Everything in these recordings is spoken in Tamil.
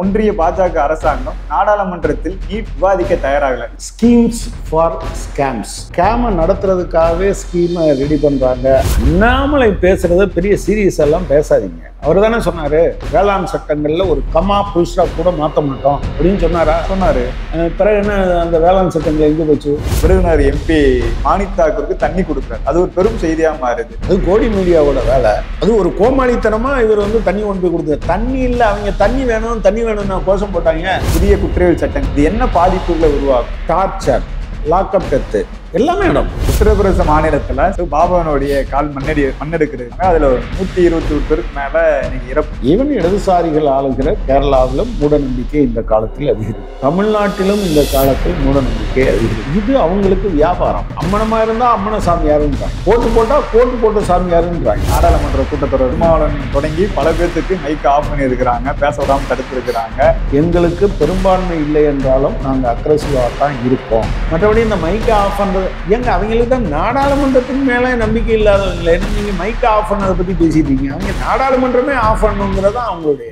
ஒன்றிய பாஜக அரசாங்கம் நாடாளுமன்றத்தில் நீட் விவாதிக்க தயாராகல ஸ்கீம்ஸ் ஃபார் ஸ்கேம்ஸ் ஸ்கேமை நடத்துறதுக்காகவே ஸ்கீமை ரெடி பண்றாங்க அண்ணாமலை பேசுறத பெரிய சீரியஸ் எல்லாம் பேசாதீங்க அவர் தானே சொன்னாரு வேளாண் சட்டங்கள்ல ஒரு கமா புல்ஸ்டா கூட மாத்த மாட்டோம் அப்படின்னு சொன்னாரா சொன்னாரு அஹ் பிறகு என்ன அந்த வேளாண் சட்டங்கள் எங்க போச்சு விருதுநகர் எம்பி மாணிக் தாக்கூருக்கு தண்ணி கொடுக்குறாரு அது ஒரு பெரும் செய்தியா மாறுது அது கோடி மீடியாவோட வேலை அது ஒரு கோமாளித்தனமா இவர் வந்து தண்ணி கொண்டு போய் கொடுத்தாரு தண்ணி இல்லை அவங்க தண்ணி வேணும் தண்ணி வேணும்னு கோஷம் போட்டாங்க புதிய குற்றவியல் சட்டம் இது என்ன பாதிப்புகளை உருவாக்கும் டார்ச்சர் லாக்அப் டெத்து எல்லாமே நடக்கும் உத்தரப்பிரதேச மாநிலத்துல பாபவனுடைய கால் மண்ணடி மண்ணெடுக்கிறது அதுல ஒரு நூத்தி இருபத்தி ஒரு பேருக்கு மேல இன்னைக்கு இறப்பு ஈவன் இடதுசாரிகள் ஆளுகிற கேரளாவிலும் மூடநம்பிக்கை இந்த காலத்தில் அதிகரிக்கும் தமிழ்நாட்டிலும் இந்த காலத்தில் மூடநம்பிக்கை அதிகரிக்கும் இது அவங்களுக்கு வியாபாரம் அம்மனமா இருந்தா அம்மன சாமியாருன்றாங்க கோட்டு போட்டா கோட்டு போட்ட சாமியாருன்றாங்க நாடாளுமன்ற கூட்டத்தொடர் திருமாவளவன் தொடங்கி பல பேர்த்துக்கு மைக் ஆஃப் பண்ணி இருக்கிறாங்க பேச விடாம தடுத்து இருக்கிறாங்க எங்களுக்கு பெரும்பான்மை இல்லை என்றாலும் நாங்கள் அக்ரஸிவாக தான் இருப்போம் மற்றபடி இந்த மைக்கை ஆஃப் பண்ணுறது எங்க அவங்களுக்கு தான் நாடாளுமன்றத்தின் மேலே நம்பிக்கை இல்லாதவங்களே என்ன நீங்கள் மைக்கை ஆஃப் பண்ணதை பற்றி பேசிட்டு இருக்கீங்க அவங்க நாடாளுமன்றமே ஆஃப் பண்ணணுங்கிறது தான் அவங்களுடைய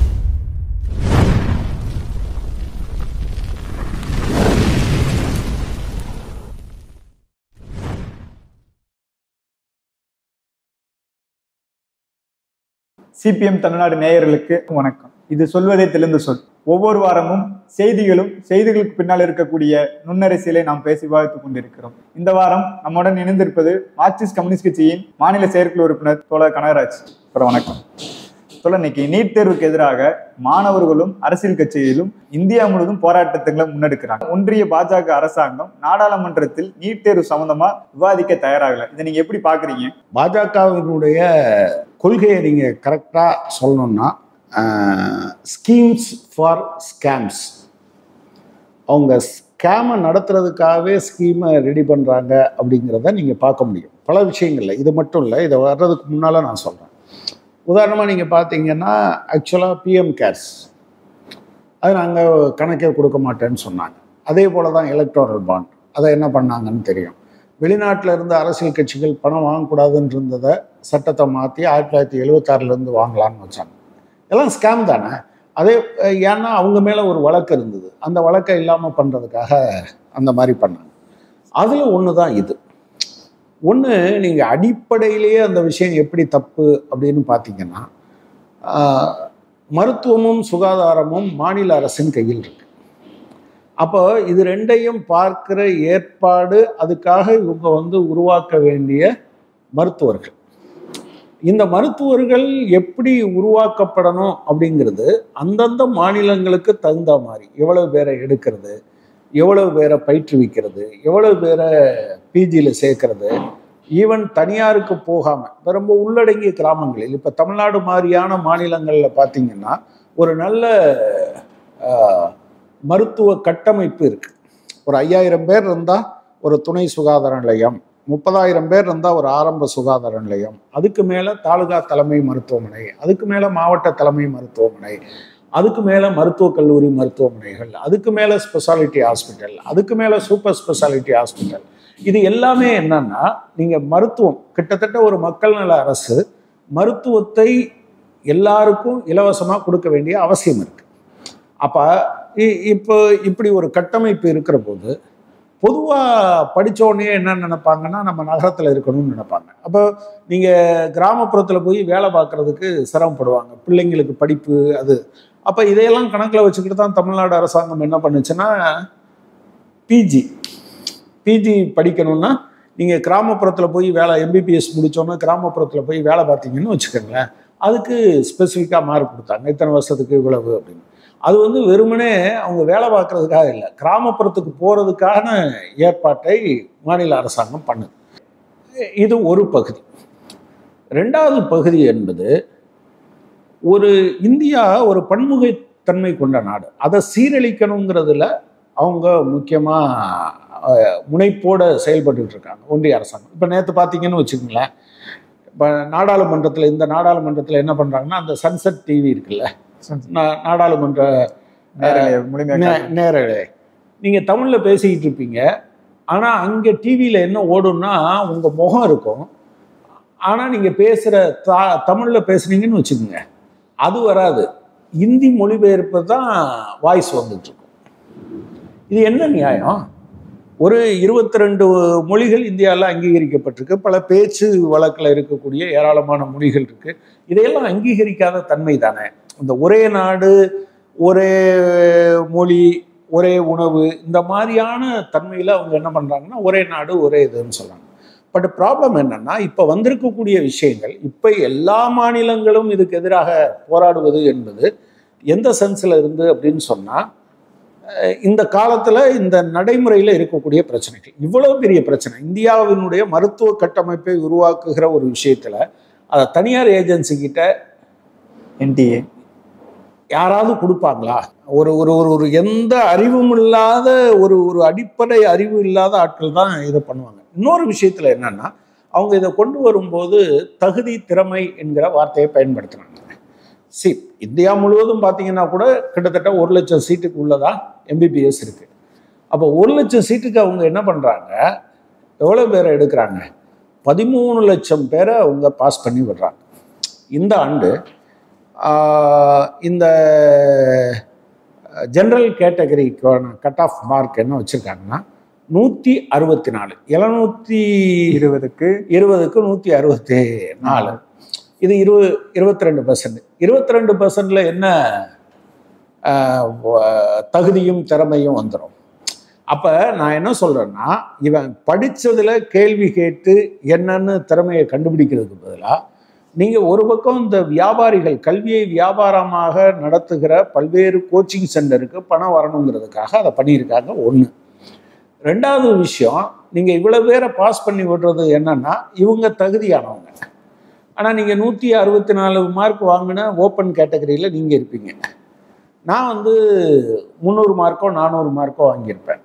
சிபிஎம் தமிழ்நாடு நேயர்களுக்கு வணக்கம் இது சொல்வதை தெளிந்து சொல் ஒவ்வொரு வாரமும் செய்திகளும் செய்திகளுக்கு பின்னால் இருக்கக்கூடிய நுண்ணரசியலை நாம் பேசி விவாதித்துக் கொண்டிருக்கிறோம் இந்த வாரம் நம்முடன் இணைந்திருப்பது மார்க்சிஸ்ட் கம்யூனிஸ்ட் கட்சியின் மாநில செயற்குழு உறுப்பினர் தோழர் கனகராஜ் அப்புறம் வணக்கம் தோழர் இன்னைக்கு நீட் தேர்வுக்கு எதிராக மாணவர்களும் அரசியல் கட்சிகளிலும் இந்தியா முழுவதும் போராட்டங்களை முன்னெடுக்கிறாங்க ஒன்றிய பாஜக அரசாங்கம் நாடாளுமன்றத்தில் நீட் தேர்வு சம்பந்தமா விவாதிக்க தயாராகல இதை நீங்க எப்படி பாக்குறீங்க பாஜகவினுடைய கொள்கையை நீங்கள் கரெக்டாக சொல்லணும்னா ஸ்கீம்ஸ் ஃபார் ஸ்கேம்ஸ் அவங்க ஸ்கேமை நடத்துறதுக்காகவே ஸ்கீமை ரெடி பண்ணுறாங்க அப்படிங்கிறத நீங்கள் பார்க்க முடியும் பல விஷயங்கள்ல இது மட்டும் இல்லை இதை வர்றதுக்கு முன்னால் நான் சொல்கிறேன் உதாரணமாக நீங்கள் பார்த்தீங்கன்னா ஆக்சுவலாக பிஎம் கேர்ஸ் அது நாங்கள் கணக்கே கொடுக்க மாட்டேன்னு சொன்னாங்க அதே போல் தான் எலக்ட்ரோரல் பாண்ட் அதை என்ன பண்ணாங்கன்னு தெரியும் வெளிநாட்டில் இருந்து அரசியல் கட்சிகள் பணம் வாங்கக்கூடாதுன்னு இருந்ததை சட்டத்தை மாற்றி ஆயிரத்தி தொள்ளாயிரத்தி எழுபத்தாறுலேருந்து வாங்கலாம்னு வச்சாங்க எல்லாம் ஸ்கேம் தானே அதே அஹ், ஏன்னா அவங்க மேலே ஒரு வழக்கு இருந்தது அந்த வழக்கை இல்லாமல் பண்ணுறதுக்காக அந்த மாதிரி பண்ணாங்க அதில் ஒன்று தான் இது ஒன்று நீங்கள் அடிப்படையிலேயே அந்த விஷயம் எப்படி தப்பு அப்படின்னு பார்த்தீங்கன்னா ஆஹ், மருத்துவமும் சுகாதாரமும் மாநில அரசின் கையில் இருக்கு அப்போ இது ரெண்டையும் பார்க்கிற ஏற்பாடு அதுக்காக இவங்க வந்து உருவாக்க வேண்டிய மருத்துவர்கள் இந்த மருத்துவர்கள் எப்படி உருவாக்கப்படணும் அப்படிங்கிறது அந்தந்த மாநிலங்களுக்கு தகுந்த மாதிரி எவ்வளவு பேரை எடுக்கிறது எவ்வளவு பேரை பயிற்றுவிக்கிறது எவ்வளவு பேரை பிஜியில் சேர்க்கறது ஈவன் தனியாருக்கு போகாமல் இப்போ ரொம்ப உள்ளடங்கிய கிராமங்களில் இப்போ தமிழ்நாடு மாதிரியான மாநிலங்களில் பார்த்தீங்கன்னா ஒரு நல்ல ஆஹ், மருத்துவ கட்டமைப்பு இருக்கு ஒரு ஐயாயிரம் பேர் இருந்தால் ஒரு துணை சுகாதார நிலையம் முப்பதாயிரம் பேர் இருந்தால் ஒரு ஆரம்ப சுகாதார நிலையம் அதுக்கு மேலே தாலுகா தலைமை மருத்துவமனை அதுக்கு மேலே மாவட்ட தலைமை மருத்துவமனை அதுக்கு மேலே மருத்துவக் கல்லூரி மருத்துவமனைகள் அதுக்கு மேலே ஸ்பெஷாலிட்டி ஹாஸ்பிட்டல் அதுக்கு மேலே சூப்பர் ஸ்பெஷாலிட்டி ஹாஸ்பிட்டல் இது எல்லாமே என்னன்னா நீங்கள் மருத்துவம் கிட்டத்தட்ட ஒரு மக்கள் நல அரசு மருத்துவத்தை எல்லாருக்கும் இலவசமாக கொடுக்க வேண்டிய அவசியம் இருக்கு அப்போ இப்போ இப்படி ஒரு கட்டமைப்பு இருக்கிற போது பொதுவாக படிச்ச உடனே என்ன நினைப்பாங்கன்னா நம்ம நகரத்தில் இருக்கணும்னு நினைப்பாங்க அப்போ நீங்கள் கிராமப்புறத்தில் போய் வேலை பார்க்குறதுக்கு சிரமப்படுவாங்க பிள்ளைங்களுக்கு படிப்பு அது அப்போ இதையெல்லாம் கணக்கில் வச்சுக்கிட்டு தான் தமிழ்நாடு அரசாங்கம் என்ன பண்ணுச்சுன்னா பிஜி பிஜி படிக்கணும்னா நீங்கள் கிராமப்புறத்தில் போய் வேலை எம்பிபிஎஸ் முடிச்சோன்னா கிராமப்புறத்தில் போய் வேலை பார்த்தீங்கன்னு வச்சுக்கோங்களேன் அதுக்கு ஸ்பெசிஃபிக்காக மார்க் கொடுத்தாங்க இத்தனை வருஷத்துக்கு இவ்வளவு அப்படின்னு அது வந்து வெறுமனே அவங்க வேலை பார்க்கறதுக்காக இல்லை கிராமப்புறத்துக்கு போகிறதுக்கான ஏற்பாட்டை மாநில அரசாங்கம் பண்ணுது இது ஒரு பகுதி ரெண்டாவது பகுதி என்பது ஒரு இந்தியா ஒரு பன்முகத்தன்மை கொண்ட நாடு அதை சீரழிக்கணுங்கிறதுல அவங்க முக்கியமாக முனைப்போட செயல்பட்டுட்டு இருக்காங்க ஒன்றிய அரசாங்கம் இப்போ நேற்று பார்த்தீங்கன்னு வச்சுக்கோங்களேன் இப்போ நாடாளுமன்றத்தில் இந்த நாடாளுமன்றத்தில் என்ன பண்ணுறாங்கன்னா அந்த சன்செட் டிவி இருக்குல்ல நா- நாடாளுமன்ற நேரலை முழுமையாக நே- நேரலை நீங்கள் தமிழில் பேசிக்கிட்டு இருப்பீங்க ஆனால் அங்கே டிவியில் என்ன ஓடும்னா உங்கள் முகம் இருக்கும் ஆனால் நீங்கள் பேசுகிற தா தமிழில் பேசுனீங்கன்னு வச்சுக்கோங்க அது வராது இந்தி மொழிபெயர்ப்பு தான் வாய்ஸ் வந்துட்டு இருக்கும் இது என்ன நியாயம் ஒரு இருபத்தி ரெண்டு மொழிகள் இந்தியாவில் அங்கீகரிக்கப்பட்டிருக்கு பல பேச்சு வழக்கில் இருக்கக்கூடிய ஏராளமான மொழிகள் இருக்கு இதையெல்லாம் அங்கீகரிக்காத தன்மை தானே இந்த ஒரே நாடு ஒரே மொழி ஒரே உணவு இந்த மாதிரியான தன்மையில் அவங்க என்ன பண்ணுறாங்கன்னா ஒரே நாடு ஒரே இதுன்னு சொல்கிறாங்க பட் ப்ராப்ளம் என்னன்னா இப்போ வந்திருக்கக்கூடிய விஷயங்கள் இப்போ எல்லா மாநிலங்களும் இதுக்கு எதிராக போராடுவது என்பது எந்த சென்ஸில் இருந்து அப்படின்னு சொன்னால் இந்த காலத்தில் இந்த நடைமுறையில் இருக்கக்கூடிய பிரச்சனைகள் இவ்வளவு பெரிய பிரச்சனை இந்தியாவினுடைய மருத்துவ கட்டமைப்பை உருவாக்குகிற ஒரு விஷயத்தில் அதை தனியார் ஏஜென்சி கிட்ட என்டிஏ யாராவது கொடுப்பாங்களா ஒரு ஒரு ஒரு ஒரு எந்த அறிவும் இல்லாத ஒரு ஒரு அடிப்படை அறிவு இல்லாத ஆட்கள் தான் இதை பண்ணுவாங்க இன்னொரு விஷயத்துல என்னன்னா அவங்க இதை கொண்டு வரும்போது தகுதி திறமை என்கிற வார்த்தையை பயன்படுத்துறாங்க சி இந்தியா முழுவதும் பார்த்தீங்கன்னா கூட கிட்டத்தட்ட ஒரு லட்சம் சீட்டுக்கு உள்ளதா எம்பிபிஎஸ் இருக்கு அப்போ ஒரு லட்சம் சீட்டுக்கு அவங்க என்ன பண்றாங்க எவ்வளோ பேரை எடுக்கிறாங்க பதிமூணு லட்சம் பேரை அவங்க பாஸ் பண்ணி விடுறாங்க இந்த ஆண்டு ஆஹ், இந்த ஜென்ரல் கேட்டகரிக்கான கட் ஆஃப் மார்க் என்ன வச்சுருக்காங்கன்னா நூற்றி அறுபத்தி நாலு எழுநூற்றி இருபதுக்கு இருபதுக்கு நூற்றி அறுபத்தி நாலு இது இரு இருபத்தி ரெண்டு பர்சன்ட் இருபத்தி ரெண்டு பர்சன்டில் என்ன ஆஹ், வ- தகுதியும் திறமையும் வந்துடும் அப்போ நான் என்ன சொல்கிறேன்னா இவன் படித்ததில் கேள்வி கேட்டு என்னன்னு திறமையை கண்டுபிடிக்கிறதுக்கு பதிலாக நீங்கள் ஒரு பக்கம் இந்த வியாபாரிகள் கல்வியை வியாபாரமாக நடத்துகிற பல்வேறு கோச்சிங் சென்டருக்கு பணம் வரணுங்கிறதுக்காக அதை பண்ணியிருக்காங்க ஒன்று ரெண்டாவது விஷயம் நீங்கள் இவ்வளோ பேரை பாஸ் பண்ணி விடுறது என்னன்னா இவங்க தகுதியானவங்க ஆனால் நீங்கள் நூற்றி அறுபத்தி நாலு மார்க் வாங்கின ஓப்பன் கேட்டகரியில் நீங்கள் இருப்பீங்க நான் வந்து முந்நூறு மார்க்கோ நானூறு மார்க்கோ வாங்கியிருப்பேன்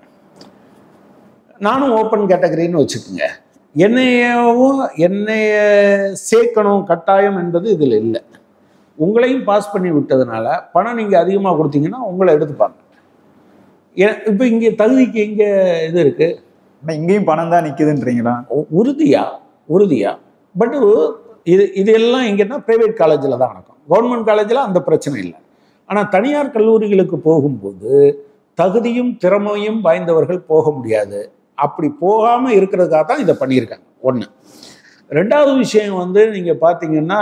நானும் ஓப்பன் கேட்டகரின்னு வச்சுக்கோங்க என்னையவும் என்னைய சேர்க்கணும் கட்டாயம் என்பது இதில் இல்லை உங்களையும் பாஸ் பண்ணி விட்டதுனால பணம் நீங்கள் அதிகமாக கொடுத்தீங்கன்னா உங்களை எடுத்துப்பாங்க இப்போ இங்கே தகுதிக்கு எங்கே இது இருக்குது ஆனா இங்கேயும் பணம் தான் நிக்குதுன்றீங்களா உ- உறுதியா உறுதியா பட் இது இது எல்லாம் எங்கன்னா ப்ரைவேட் காலேஜில் தான் நடக்கும் கவர்மெண்ட் காலேஜில் அந்த பிரச்சனை இல்லை ஆனால் தனியார் கல்லூரிகளுக்கு போகும்போது தகுதியும் திறமையும் வாய்ந்தவர்கள் போக முடியாது அப்படி போகாமல் இருக்கிறதுக்காக தான் இதை பண்ணியிருக்காங்க ஒன்று ரெண்டாவது விஷயம் வந்து நீங்கள் பார்த்தீங்கன்னா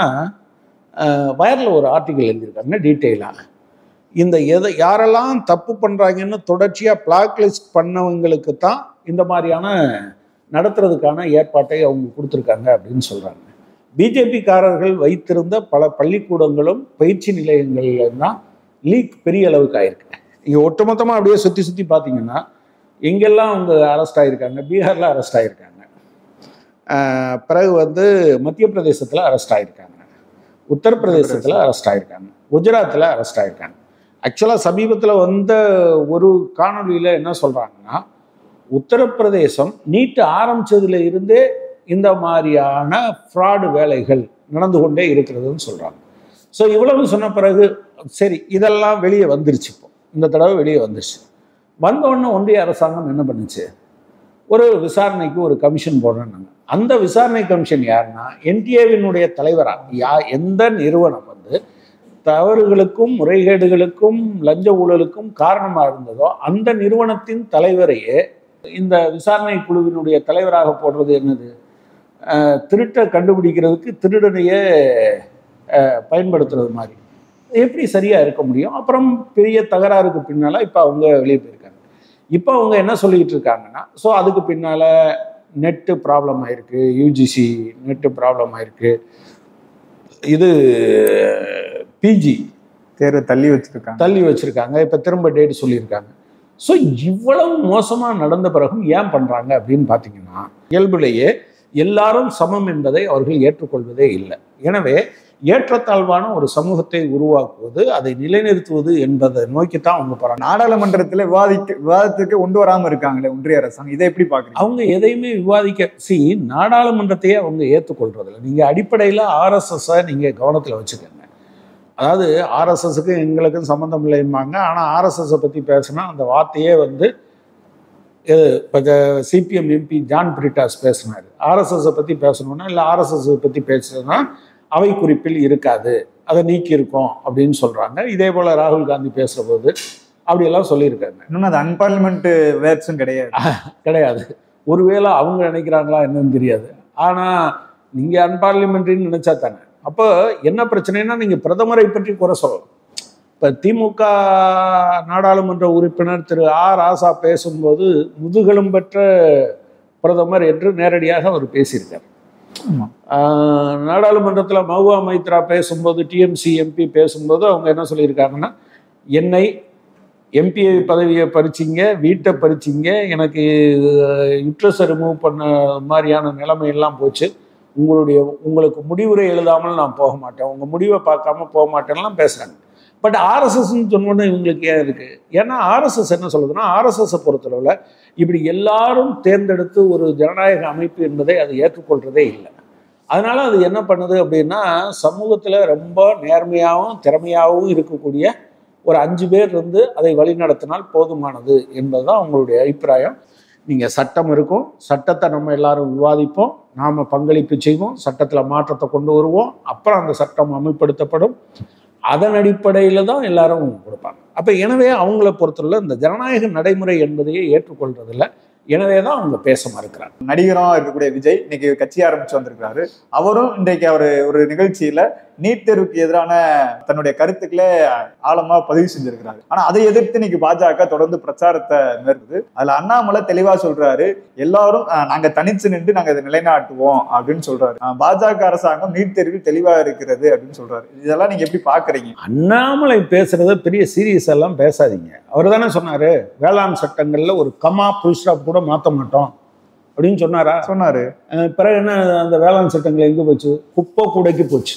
வயரில் ஒரு ஆர்டிக்கல் எழுதியிருக்காங்க டீட்டெயிலாக இந்த எதை யாரெல்லாம் தப்பு பண்ணுறாங்கன்னு தொடர்ச்சியாக பிளாக் லிஸ்ட் பண்ணவங்களுக்கு தான் இந்த மாதிரியான நடத்துறதுக்கான ஏற்பாட்டை அவங்க கொடுத்துருக்காங்க அப்படின்னு சொல்கிறாங்க பிஜேபிக்காரர்கள் வைத்திருந்த பல பள்ளிக்கூடங்களும் பயிற்சி நிலையங்கள்ல தான் லீக் பெரிய அளவுக்கு ஆயிருக்கு இங்கே ஒட்டுமொத்தமாக அப்படியே சுற்றி சுற்றி பார்த்தீங்கன்னா எங்கெல்லாம் அவங்க அரெஸ்ட் ஆகியிருக்காங்க பீகாரில் அரெஸ்ட் ஆகியிருக்காங்க ஆஹ் பிறகு வந்து மத்திய பிரதேசத்தில் அரெஸ்ட் ஆகியிருக்காங்க உத்தரப்பிரதேசத்தில் அரெஸ்ட் ஆகியிருக்காங்க குஜராத்தில் அரெஸ்ட் ஆகியிருக்காங்க ஆக்சுவலாக சமீபத்தில் வந்த ஒரு காணொளியில் என்ன சொல்கிறாங்கன்னா உத்தரப்பிரதேசம் நீட்டு ஆரம்பிச்சதுல இருந்தே இந்த மாதிரியான ஃப்ராடு வேலைகள் நடந்து கொண்டே இருக்கிறதுன்னு சொல்கிறாங்க ஸோ இவ்வளவு சொன்ன பிறகு சரி இதெல்லாம் வெளியே வந்துருச்சு இப்போ இந்த தடவை வெளியே வந்துருச்சு வந்த உடனே ஒன்றிய அரசாங்கம் என்ன பண்ணுச்சு ஒரு விசாரணைக்கு ஒரு கமிஷன் போடுறேன்னாங்க அந்த விசாரணை கமிஷன் யாருன்னா என்டிஏவினுடைய தலைவராக யா எந்த நிறுவனம் வந்து தவறுகளுக்கும் முறைகேடுகளுக்கும் லஞ்ச ஊழலுக்கும் காரணமாக இருந்ததோ அந்த நிறுவனத்தின் தலைவரையே இந்த விசாரணை குழுவினுடைய தலைவராக போடுறது என்னது அஹ், திருட்டை கண்டுபிடிக்கிறதுக்கு திருடனையே அஹ், பயன்படுத்துறது மாதிரி எப்படி சரியா இருக்க முடியும் அப்புறம் பெரிய தகராறுக்கு பின்னால இப்போ அவங்க வெளியே போயிருக்காங்க இப்போ அவங்க என்ன சொல்லிக்கிட்டு இருக்காங்கன்னா ஸோ அதுக்கு பின்னால நெட்டு ப்ராப்ளம் ஆயிருக்கு யூஜிசி நெட்டு ப்ராப்ளம் ஆயிருக்கு இது பிஜி தேர்வை தள்ளி வச்சிருக்காங்க தள்ளி வச்சிருக்காங்க இப்போ திரும்ப டேட் சொல்லியிருக்காங்க ஸோ இவ்வளவு மோசமாக நடந்த பிறகும் ஏன் பண்ணுறாங்க அப்படின்னு பார்த்தீங்கன்னா இயல்பிலேயே எல்லாரும் சமம் என்பதை அவர்கள் ஏற்றுக்கொள்வதே இல்லை எனவே ஏற்றத்தாழ்வான ஒரு சமூகத்தை உருவாக்குவது அதை நிலைநிறுத்துவது என்பதை நோக்கித்தான் அவங்க போகிறாங்க நாடாளுமன்றத்துல விவாதிக்க விவாதத்துக்கு கொண்டு வராம இருக்காங்களே ஒன்றிய அரசாங்கம் இதை எப்படி பாக்குறீங்க அவங்க எதையுமே விவாதிக்க சி நாடாளுமன்றத்தையே அவங்க ஏற்றுக்கொள்றதில்ல நீங்கள் அடிப்படையில் ஆர்எஸ்எஸ்ஸை நீங்கள் கவனத்தில் வச்சுக்கோங்க அதாவது ஆர்எஸ்எஸ்க்கு எங்களுக்கும் சம்மந்தம் இல்லைம்பாங்க ஆனால் ஆர்எஸ்எஸ்ஸை பற்றி பேசினா அந்த வார்த்தையே வந்து இப்போ சிபிஎம் எம்பி ஜான் பிரிட்டாஸ் பேசினார் ஆர்எஸ்எஸ்ஸை பற்றி பேசணும்னா இல்லை ஆர்எஸ்எஸ் பற்றி பேசுனா அவை குறிப்பில் இருக்காது அதை நீக்கியிருக்கோம் அப்படின்னு சொல்றாங்க இதே போல ராகுல் காந்தி பேசுற போது அப்படியெல்லாம் சொல்லியிருக்காங்க இன்னொன்னு அது அன்பார்லிமெண்ட் வேர்ட்ஸும் கிடையாது கிடையாது ஒருவேளை அவங்க நினைக்கிறாங்களா என்னன்னு தெரியாது ஆனா நீங்க அன்பார்லிமெண்ட்ரின்னு நினைச்சா தானே அப்போ என்ன பிரச்சனைனா நீங்க பிரதமரை பற்றி குறை சொல்லலாம் இப்ப திமுக நாடாளுமன்ற உறுப்பினர் திரு ஆ ராசா பேசும்போது முதுகெலும் பெற்ற பிரதமர் என்று நேரடியாக அவர் பேசியிருக்கார் ஆமா. ஆஹ் நாடாளுமன்றத்தில் மகுவா மைத்ரா பேசும்போது டிஎம்சி எம்பி பேசும்போது அவங்க என்ன சொல்லியிருக்காங்கன்னா என்னை எம்பி பதவியை பறிச்சிங்க வீட்டை பறிச்சிங்க எனக்கு யுட்ரஸை ரிமூவ் பண்ண மாதிரியான நிலைமை எல்லாம் போச்சு உங்களுடைய உங்களுக்கு முடிவுரை எழுதாமல் நான் போக மாட்டேன் உங்கள் முடிவை பார்க்காம போக மாட்டேன்லாம் பேசுகிறாங்க பட் ஆர்எஸ்எஸ்ன்னு சொன்னோன்னே இவங்களுக்கு ஏன் இருக்கு ஏன்னா ஆர்எஸ்எஸ் என்ன சொல்லுதுன்னா ஆர்எஸ்எஸ்ஸை பொறுத்தளவில் இப்படி எல்லாரும் தேர்ந்தெடுத்து ஒரு ஜனநாயக அமைப்பு என்பதை அது ஏற்றுக்கொள்றதே இல்லை அதனால அது என்ன பண்ணுது அப்படின்னா சமூகத்தில் ரொம்ப நேர்மையாகவும் திறமையாகவும் இருக்கக்கூடிய ஒரு அஞ்சு பேர் இருந்து அதை வழிநடத்தினால் போதுமானது என்பதுதான் அவங்களுடைய அபிப்பிராயம் நீங்கள் சட்டம் இருக்கும் சட்டத்தை நம்ம எல்லாரும் விவாதிப்போம் நாம் பங்களிப்பு செய்வோம் சட்டத்தில் மாற்றத்தை கொண்டு வருவோம் அப்புறம் அந்த சட்டம் அமல்படுத்தப்படும் அதன் அடிப்படையில் தான் எல்லாரும் கொடுப்பாங்க அப்போ எனவே அவங்கள பொறுத்தவரை இந்த ஜனநாயக நடைமுறை என்பதையே ஏற்றுக்கொள்றதில்ல எனவே தான் அவங்க பேச மறுக்கிறாங்க நடிகரும் இருக்கக்கூடிய விஜய் இன்னைக்கு கட்சி ஆரம்பிச்சு வந்திருக்காரு அவரும் இன்றைக்கு அவர் ஒரு நிகழ்ச்சியில நீட் தேர்வுக்கு எதிரான தன்னுடைய கருத்துக்களை ஆழமா பதிவு செஞ்சிருக்கிறாரு ஆனா அதை எதிர்த்து இன்னைக்கு பாஜக தொடர்ந்து பிரச்சாரத்தை மேற்குது அதுல அண்ணாமலை தெளிவா சொல்றாரு எல்லாரும் அஹ், நாங்க தனிச்சு நின்று நாங்க இதை நிலைநாட்டுவோம் அப்படின்னு சொல்றாரு அஹ், பாஜக அரசாங்கம் நீட் தேர்வில் தெளிவா இருக்கிறது அப்படின்னு சொல்றாரு இதெல்லாம் நீங்க எப்படி பாக்குறீங்க அண்ணாமலை பேசுறத பெரிய சீரியஸ் எல்லாம் பேசாதீங்க அவர் தானே சொன்னாரு வேளாண் சட்டங்கள்ல ஒரு கமா புல் ஸ்டாப் கூட மாற்ற மாட்டோம் அப்படின்னு சொன்னாரா சொன்னாரு அஹ் பிறகு என்ன அந்த வேளாண் சட்டங்கள் எங்க போச்சு குப்பை கூடைக்கு போச்சு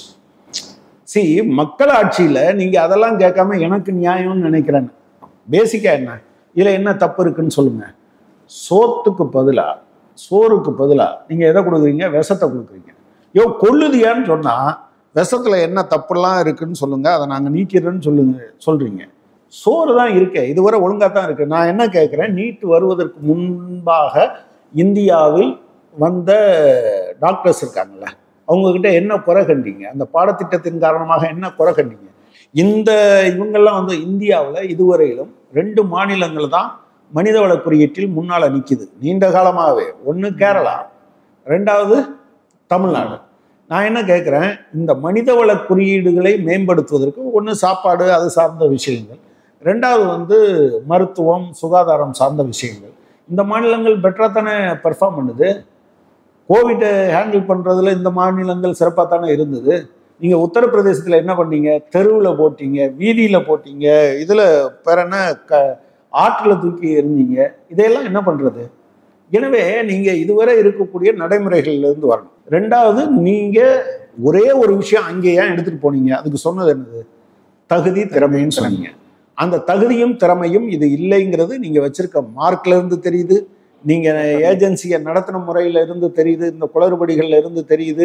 சி மக்களாட்சியில நீங்க அதெல்லாம் கேட்காம எனக்கு நியாயம்னு நினைக்கிறேன் பேசிக்கா என்ன இதுல என்ன தப்பு இருக்குன்னு சொல்லுங்க சோத்துக்கு பதிலா சோறுக்கு பதிலா நீங்க எதை கொடுக்குறீங்க விஷத்தை கொடுக்குறீங்க யோ கொல்லுதியான்னு சொன்னா விஷத்துல என்ன தப்புலாம் இருக்குன்னு சொல்லுங்க அதை நாங்க நீக்கிறோன்னு சொல்லுங்க சொல்றீங்க சோறு தான் இருக்கே இதுவரை ஒழுங்கா தான் இருக்கு நான் என்ன கேட்குறேன் நீட் வருவதற்கு முன்பாக இந்தியாவில் வந்த டாக்டர்ஸ் இருக்காங்கல்ல அவங்க கிட்ட என்ன குறை கண்டீங்க அந்த பாடத்திட்டத்தின் காரணமாக என்ன குறை கண்டீங்க இந்த இவங்கெல்லாம் வந்து இந்தியாவில் இதுவரையிலும் ரெண்டு மாநிலங்கள் தான் மனிதவள குறியீட்டில் முன்னால் நிற்கிது நீண்ட காலமாகவே ஒன்று கேரளா ரெண்டாவது தமிழ்நாடு நான் என்ன கேட்குறேன் இந்த மனிதவள குறியீடுகளை மேம்படுத்துவதற்கு ஒன்று சாப்பாடு அது சார்ந்த விஷயங்கள் ரெண்டாவது வந்து மருத்துவம் சுகாதாரம் சார்ந்த விஷயங்கள் இந்த மாநிலங்கள் பெட்டராக தானே பெர்ஃபார்ம் பண்ணுது கோவிட்டை ஹேண்டில் பண்ணுறதுல இந்த மாநிலங்கள் சிறப்பாக தானே இருந்தது நீங்கள் உத்தரப்பிரதேசத்தில் என்ன பண்ணீங்க தெருவில் போட்டீங்க வீதியில் போட்டீங்க இதில் வேற என்ன க ஆற்றில் தூக்கி எறிஞ்சீங்க இதையெல்லாம் என்ன பண்ணுறது எனவே நீங்கள் இதுவரை இருக்கக்கூடிய நடைமுறைகள்லேருந்து வரணும் ரெண்டாவது நீங்கள் ஒரே ஒரு விஷயம் அங்கே ஏன் எடுத்துகிட்டு போனீங்க அதுக்கு சொன்னது என்னது தகுதி திறமைன்னு சொன்னீங்க அந்த தகுதியும் திறமையும் இது இல்லைங்கிறது நீங்கள் வச்சிருக்க மார்க்ல இருந்து தெரியுது நீங்கள் ஏஜென்சியை நடத்தின முறையில இருந்து தெரியுது இந்த குளறுபடிகள்ல இருந்து தெரியுது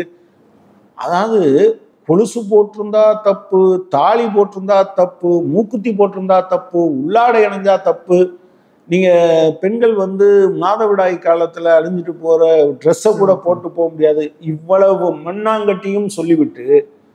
அதாவது கொலுசு போட்டிருந்தா தப்பு தாலி போட்டிருந்தா தப்பு மூக்குத்தி போட்டிருந்தா தப்பு உள்ளாடை அணிஞ்சா தப்பு நீங்க பெண்கள் வந்து மாதவிடாய் காலத்துல அழிஞ்சிட்டு போற ட்ரெஸ்ஸை கூட போட்டு போக முடியாது இவ்வளவு மண்ணாங்கட்டியும் சொல்லிவிட்டு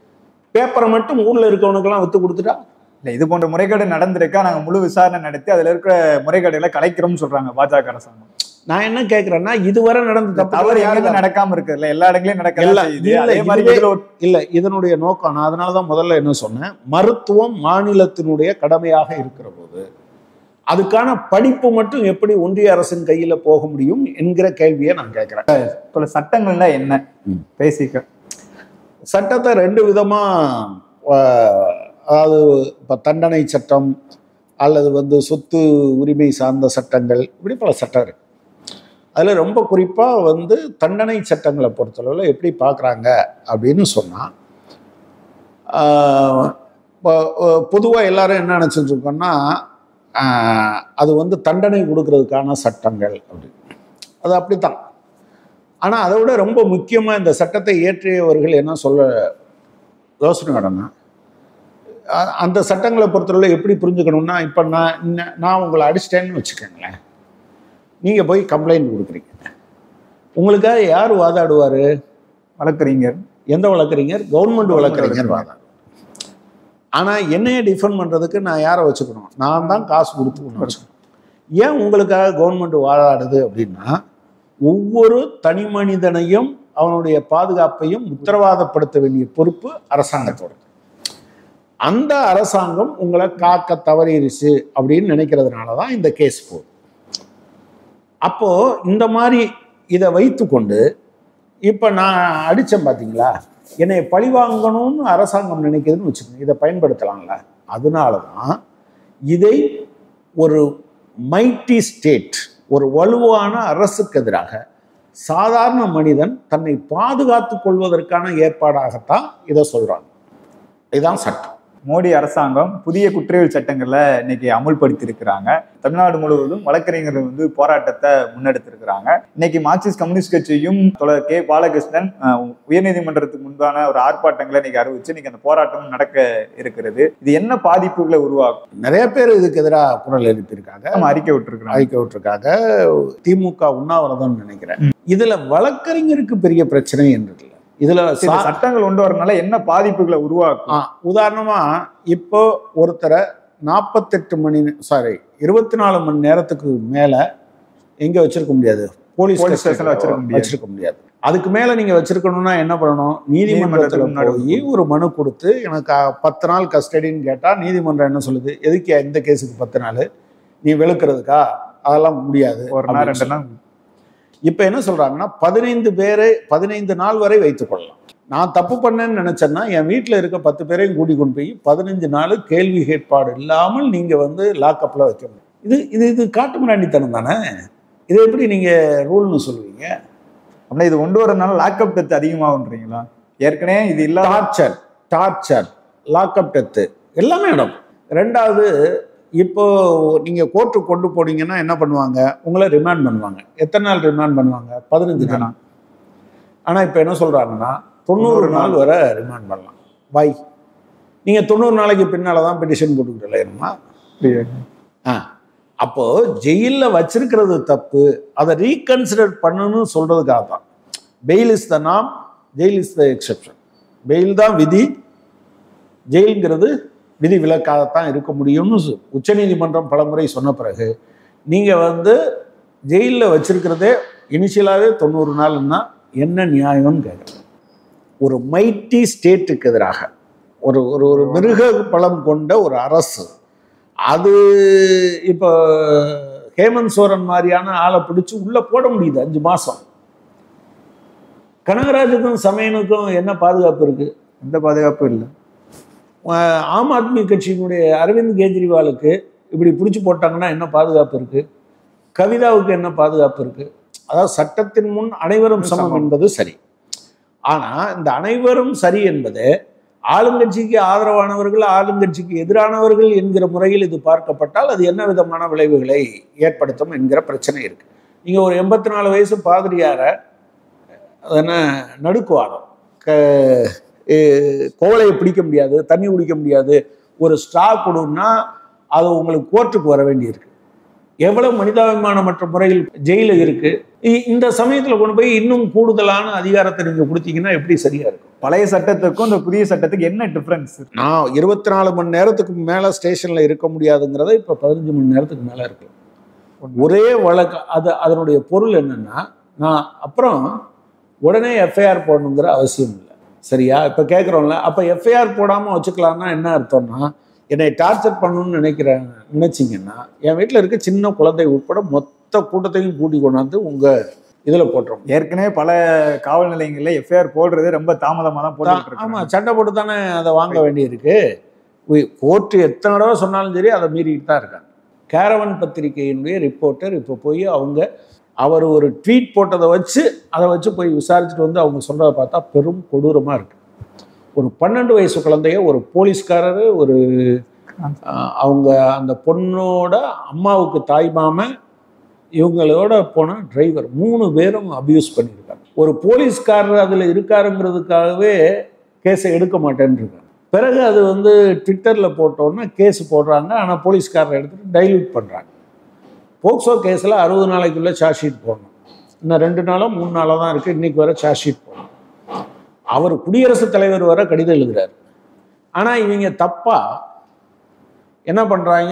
பேப்பரை மட்டும் ஊர்ல இருக்கவனுக்கெல்லாம் வித்து கொடுத்துட்டா இல்ல இது போன்ற முறைகேடு நடந்திருக்கா நாங்க முழு விசாரணை நடத்தி அதுல இருக்கிற முறைகேடுகளை கலைக்கிறோம்னு சொல்றாங்க பாஜக அரசாங்கம் நான் என்ன கேட்கிறேன்னா இதுவரை நடந்த இந்த தப்பு தவறு யாரு எங்க நடக்காம இருக்கு இல்ல எல்லா இடங்களையும் நடக்க எல்லா- செய்யுது இல்ல, அதே மாதிரி இதுவே- இதுல ஒரு இல்ல இதனுடைய நோக்கம் நான் அதனால தான் முதல்ல என்ன சொன்னேன் மருத்துவம் மாநிலத்தினுடைய கடமையாக இருக்கிற போது அதுக்கான படிப்பு மட்டும் எப்படி ஒன்றிய அரசின் கையில போக முடியும் என்கிற கேள்வியை நான் கேட்கிறேன் இப்ப சட்டங்கள்னா என்ன ம். பேசிக்க சட்டத்தை ரெண்டு விதமா ஆஹ், அதாவது இப்போ தண்டனை சட்டம் அல்லது வந்து சொத்து உரிமை சார்ந்த சட்டங்கள் இப்படி பல சட்டம் இருக்கு அதில் ரொம்ப குறிப்பாக வந்து தண்டனை சட்டங்களை பொறுத்தளவில் எப்படி பார்க்குறாங்க அப்படின்னு சொன்னால் பொதுவாக எல்லாரும் என்ன நினச்சிட்டு இருக்கோம்னா ஆஹ், அது வந்து தண்டனை கொடுக்கறதுக்கான சட்டங்கள் அப்படி அது அப்படித்தான் ஆனால் அதை விட ரொம்ப முக்கியமாக இந்த சட்டத்தை இயற்றியவர்கள் என்ன சொல்ல யோசனை வேணும்னா அ- அந்த சட்டங்களை பொறுத்தவரை எப்படி புரிஞ்சுக்கணும்னா இப்போ நான் இன்ன- நான் உங்களை அடிச்சிட்டேன்னு வச்சுக்கோங்களேன் நீங்கள் போய் கம்ப்ளைண்ட் கொடுக்குறீங்க உங்களுக்காக யார் வாதாடுவார் வழக்கறிஞர் எந்த வழக்கறிஞர் கவர்மெண்ட் வழக்கறிஞர் வாதாடுவார் ஆனால் என்னைய டிஃபெண்ட் பண்ணுறதுக்கு நான் யாரை வச்சுக்கணும் நான் தான் காசு கொடுத்து ஒன்று வச்சுக்கணும் ஏன் உங்களுக்காக கவர்மெண்ட் வாழாடுது அப்படின்னா ஒவ்வொரு தனி மனிதனையும் அவனுடைய பாதுகாப்பையும் உத்தரவாதப்படுத்த வேண்டிய பொறுப்பு அரசாங்கத்தோட அந்த அரசாங்கம் உங்களை காக்க தவறிடுச்சு அப்படின்னு நினைக்கிறதுனால தான் இந்த கேஸ் போகுது அப்போ இந்த மாதிரி இதை வைத்துக்கொண்டு இப்போ நான் அடித்தேன் பார்த்தீங்களா என்னை பழி வாங்கணும்னு அரசாங்கம் நினைக்குதுன்னு வச்சுக்கோங்க இதை பயன்படுத்தலாம்ல அதனால தான் இதை ஒரு மைட்டி ஸ்டேட் ஒரு வலுவான அரசுக்கு எதிராக சாதாரண மனிதன் தன்னை பாதுகாத்துக் கொள்வதற்கான ஏற்பாடாகத்தான் இதை சொல்றாங்க இதுதான் சட்டம் மோடி அரசாங்கம் புதிய குற்றவியல் சட்டங்களை இன்னைக்கு அமுல்படுத்தி இருக்கிறாங்க தமிழ்நாடு முழுவதும் வழக்கறிஞர்கள் வந்து போராட்டத்தை முன்னெடுத்திருக்கிறாங்க இன்னைக்கு மார்க்சிஸ்ட் கம்யூனிஸ்ட் கட்சியும் தோழர் கே பாலகிருஷ்ணன் அஹ், உயர்நீதிமன்றத்துக்கு முன்பான ஒரு ஆர்ப்பாட்டங்களை இன்னைக்கு அறிவிச்சு இன்னைக்கு அந்த போராட்டம் நடக்க இருக்கிறது இது என்ன பாதிப்புகளை உருவாக்கும் நிறைய பேர் இதுக்கு எதிராக குரல் எழுப்பியிருக்காங்க நம்ம அறிக்கை விட்டுருக்கிறோம் அறிக்கை விட்டுருக்காங்க திமுக உண்ணாவிரதம் நினைக்கிறேன் இதுல வழக்கறிஞருக்கு பெரிய பிரச்சனை என்று இல்லை இதுல சில சா- சட்டங்கள் கொண்டு வரனால என்ன பாதிப்புகளை உருவாக்கும் ஆ, உதாரணமா இப்போ ஒருத்தரை நாற்பத்தெட்டு மணி சாரி இருபத்தி நாலு மணி நேரத்துக்கு மேல எங்க வச்சிருக்க முடியாது போலீஸ் போலீஸ் ஸ்டேஷன்ல ஸ்டேஷன்ல வச்சிருக்க முடியாது. வச்சிருக்க முடியாது அதுக்கு மேல நீங்க வச்சிருக்கணும்னா என்ன பண்ணணும் நீதிமன்றத்துல நீதிமன்றத்துக்கு முன்னாடி போய் ஒரு மனு கொடுத்து எனக்கு அ, பத்து நாள் கஸ்டடின்னு கேட்டா நீதிமன்றம் என்ன சொல்லுது எதுக்கு இந்த கேஸுக்கு பத்து நாள் நீ வெளுக்கிறதுக்கா அதெல்லாம் முடியாது ஒரு நாள் அப்படின்னு ரெண்டு நாள் இப்போ என்ன சொல்றாங்கன்னா பதினைந்து பேரை பதினைந்து நாள் வரை வைத்துக் கொள்ளலாம் நான் தப்பு பண்ணேன்னு நினைச்சேன்னா என் வீட்டில் இருக்க பத்து பேரையும் கூட்டி கொண்டு போய் பதினஞ்சு நாள் கேள்வி கேட்பாடு இல்லாமல் நீங்க வந்து லாக்அப்ல வைக்க முடியும் இது இது இது காட்டு மிராண்டித்தனம் தானே இதை எப்படி நீங்க ரூல்னு சொல்லுவீங்க அப்படின்னா இது கொண்டு வரனால லாக்அப் டெத் அதிகமாகுன்றீங்களா ஏற்கனவே இது இல்லாத டார்ச்சர் டார்ச்சர் லாக்அப் டெத்து எல்லாமே நடக்கும் ரெண்டாவது இப்போ நீங்க கோர்ட்டுக்கு கொண்டு போனீங்கன்னா என்ன பண்ணுவாங்க உங்களை ரிமாண்ட் பண்ணுவாங்க எத்தனை நாள் ரிமாண்ட் பண்ணுவாங்க பதினஞ்சு நாள் ஆனா இப்போ என்ன சொல்றாங்கன்னா தொண்ணூறு தொண்ணூறு நாள் வரை ரிமாண்ட் பண்ணலாம் வை நீங்க தொண்ணூறு நாளைக்கு பின்னால தான் பெட்டிஷன் போட்டுக்கிட்டலாமா ஆ அப்போ ஜெயில்ல வச்சிருக்கிறது தப்பு அதை ரீகன்சிடர் பண்ணணும்னு சொல்றதுக்காக தான் பெயில் இஸ் த நாம் jail is the exception bail தான் விதி ஜெயிலுங்கிறது விதி விலக்காகத்தான் இருக்க முடியும்னு சு- உச்சநீதிமன்றம் பலமுறை சொன்ன பிறகு நீங்க வந்து ஜெயிலில் வச்சிருக்கிறதே இனிஷியலாகவே தொண்ணூறு நாள்னா என்ன நியாயம்னு கேட்குறேன் ஒரு மைட்டி ஸ்டேட்டுக்கு எதிராக ஒரு ஒரு ஒரு மிருக பலம் கொண்ட ஒரு அரசு அது இப்போ ஹேமந்த் சோரன் மாதிரியான ஆளை பிடிச்சி உள்ள போட முடியுது அஞ்சு மாசம் கனகராஜுக்கும் சமையனுக்கும் என்ன பாதுகாப்பு இருக்கு எந்த பாதுகாப்பும் இல்லை அஹ் ஆம் ஆத்மி கட்சியினுடைய அரவிந்த் கெஜ்ரிவாலுக்கு இப்படி பிடிச்சி போட்டாங்கன்னா என்ன பாதுகாப்பு இருக்கு கவிதாவுக்கு என்ன பாதுகாப்பு இருக்கு அதாவது சட்டத்தின் முன் அனைவரும் சமம் சமம். என்பது சரி ஆனா இந்த அனைவரும் சரி என்பது ஆளுங்கட்சிக்கு ஆதரவானவர்கள் ஆளுங்கட்சிக்கு எதிரானவர்கள் என்கிற முறையில் இது பார்க்கப்பட்டால் அது என்ன விதமான விளைவுகளை ஏற்படுத்தும் என்கிற பிரச்சனை இருக்கு நீங்க ஒரு எண்பத்தி நாலு வயசு பாதிரியார அது என்ன நடுக்குவாதம் க அஹ் கோவலையை பிடிக்க முடியாது தண்ணி குடிக்க முடியாது ஒரு ஸ்ட்ரா கொடுன்னா அது உங்களுக்கு கோர்ட்டுக்கு வர வேண்டியிருக்கு எவ்வளவு மனிதாபிமானமற்ற முறையில் ஜெயில இருக்கு இ- இந்த சமயத்துல கொண்டு போய் இன்னும் கூடுதலான அதிகாரத்தை நீங்க கொடுத்தீங்கன்னா எப்படி சரியா இருக்கும் பழைய சட்டத்துக்கும் இந்த புதிய சட்டத்துக்கு என்ன டிஃபரன்ஸ் நான் இருபத்தி நாலு மணி நேரத்துக்கு மேல ஸ்டேஷன்ல இருக்க முடியாதுங்கிறத இப்ப பதினஞ்சு மணி நேரத்துக்கு மேல இருக்கு ஒரே வழக்கு அது அதனுடைய பொருள் என்னன்னா நான் அப்புறம் உடனே எஃப்ஐஆர் போடணுங்கிற அவசியம் இல்லை சரியா இப்போ கேட்குறோம்ல அப்போ எஃப்ஐஆர் போடாமல் வச்சுக்கலாம்னா என்ன அர்த்தம்னா என்னை டார்ச்சர் பண்ணணும்னு நினைக்கிறேன் நினைச்சீங்கன்னா என் வீட்டில் இருக்க சின்ன குழந்தை உட்பட மொத்த கூட்டத்தையும் கூட்டி கொண்டாந்து உங்கள் இதில் போட்டுரும் ஏற்கனவே பல காவல் நிலையங்கள்ல எஃப்ஐஆர் போடுறது ரொம்ப தாமதமா தான் போட்டுட்டு இருக்காங்க ஆமாம் சண்டை போட்டு தானே அதை வாங்க வேண்டியிருக்கு கோர்ட்டு எத்தனை தடவை சொன்னாலும் சரி அதை மீறிட்டு தான் இருக்காங்க கேரவன் பத்திரிகையினுடைய ரிப்போர்ட்டர் இப்போ போய் அவங்க அவர் ஒரு ட்வீட் போட்டதை வச்சு அதை வச்சு போய் விசாரிச்சுட்டு வந்து அவங்க சொல்றதை பார்த்தா பெரும் கொடூரமாக இருக்கு ஒரு பன்னெண்டு வயசு குழந்தைய ஒரு போலீஸ்காரர் ஒரு ஆஹ், அவங்க அந்த பொண்ணோட அம்மாவுக்கு தாய் மாமன் இவங்களோட போன டிரைவர் மூணு பேரும் அபியூஸ் பண்ணியிருக்காங்க ஒரு போலீஸ்காரர் அதில் இருக்காருங்கிறதுக்காகவே கேஸை எடுக்க மாட்டேன்னு இருக்காங்க பிறகு அது வந்து ட்விட்டரில் போட்டோன்னா கேஸ் போடுறாங்க ஆனால் போலீஸ்காரரை எடுத்துட்டு டைல்யூட் பண்ணுறாங்க போக்சோ கேஸில் அறுபது நாளைக்குள்ளே சார்ஜ் ஷீட் போடணும் இன்னும் ரெண்டு நாளோ மூணு நாளோ தான் இருக்குது இன்றைக்கி வர சார்ஜ் ஷீட் போடணும் அவர் குடியரசுத் தலைவர் வர கடிதம் எழுதுறாரு ஆனால் இவங்க தப்பா என்ன பண்ணுறாங்க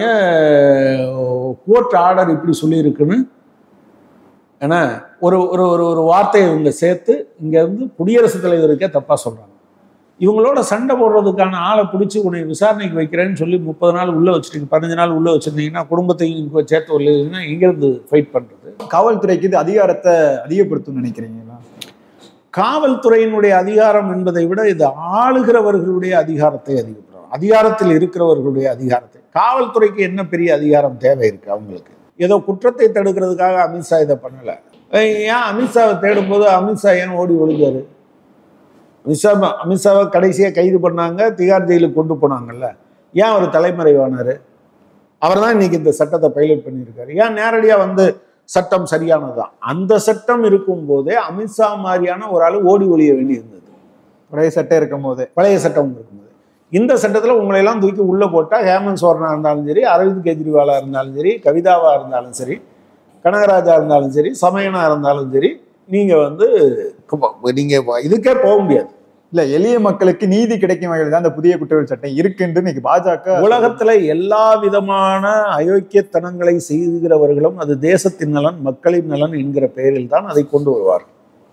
கோர்ட் ஆர்டர் இப்படி சொல்லியிருக்குன்னு ஏன்னா ஒரு ஒரு ஒரு ஒரு வார்த்தையை இவங்க சேர்த்து இங்கேருந்து குடியரசுத் தலைவருக்கே தப்பாக சொல்கிறாங்க இவங்களோட சண்டை போடுறதுக்கான ஆளை பிடிச்சி உன்னை விசாரணைக்கு வைக்கிறேன்னு சொல்லி முப்பது நாள் உள்ளே வச்சுட்டீங்க பதினஞ்சு நாள் உள்ளே வச்சுருந்தீங்கன்னா குடும்பத்தையும் இங்க சேர்த்து வரலைன்னா எங்கேருந்து ஃபைட் பண்ணுறது காவல்துறைக்கு இது அதிகாரத்தை அதிகப்படுத்தும் நினைக்கிறீங்களா காவல்துறையினுடைய அதிகாரம் என்பதை விட இது ஆளுகிறவர்களுடைய அதிகாரத்தை அதிகப்படுத்தும் அதிகாரத்தில் இருக்கிறவர்களுடைய அதிகாரத்தை காவல்துறைக்கு என்ன பெரிய அதிகாரம் தேவை இருக்கு அவங்களுக்கு ஏதோ குற்றத்தை தடுக்கிறதுக்காக அமித்ஷா இதை பண்ணல ஏய், ஏன் அமித்ஷாவை தேடும்போது அமித்ஷா ஏன் ஓடி ஒளிஞ்சாரு அமித்ஷா அமித்ஷாவை கடைசியா கைது பண்ணாங்க திகார் ஜெயிலுக்கு கொண்டு போனாங்கல்ல ஏன் அவர் தலைமறைவானாரு அவர் தான் இன்னைக்கு இந்த சட்டத்தை பைலட் பண்ணியிருக்காரு ஏன் நேரடியா வந்து சட்டம் சரியானதுதான் அந்த சட்டம் இருக்கும் போதே அமித்ஷா மாதிரியான ஒரு ஆளு ஓடி ஒளிய வேண்டி இருந்தது ஒரே சட்டம் இருக்கும் போது பழைய சட்டம் இருக்கும்போது இந்த சட்டத்தில் உங்களை எல்லாம் தூக்கி உள்ளே போட்டால் ஹேமந்த் சோரனா இருந்தாலும் சரி அரவிந்த் கெஜ்ரிவாலா இருந்தாலும் சரி கவிதாவா இருந்தாலும் சரி கனகராஜா இருந்தாலும் சரி சமயனா இருந்தாலும் சரி நீங்கள் வந்து நீங்கள் இதுக்கே போக முடியாது இல்ல எளிய மக்களுக்கு நீதி கிடைக்கும் வகையில் தான் இந்த புதிய குற்றவியல் சட்டம் இருக்குன்னு இன்னைக்கு பாஜக உலகத்துல எல்லா விதமான அயோக்கியத்தனங்களை செய்கிறவர்களும் அது தேசத்தின் நலன் மக்களின் நலன் என்கிற பெயரில் தான் அதை கொண்டு வருவார்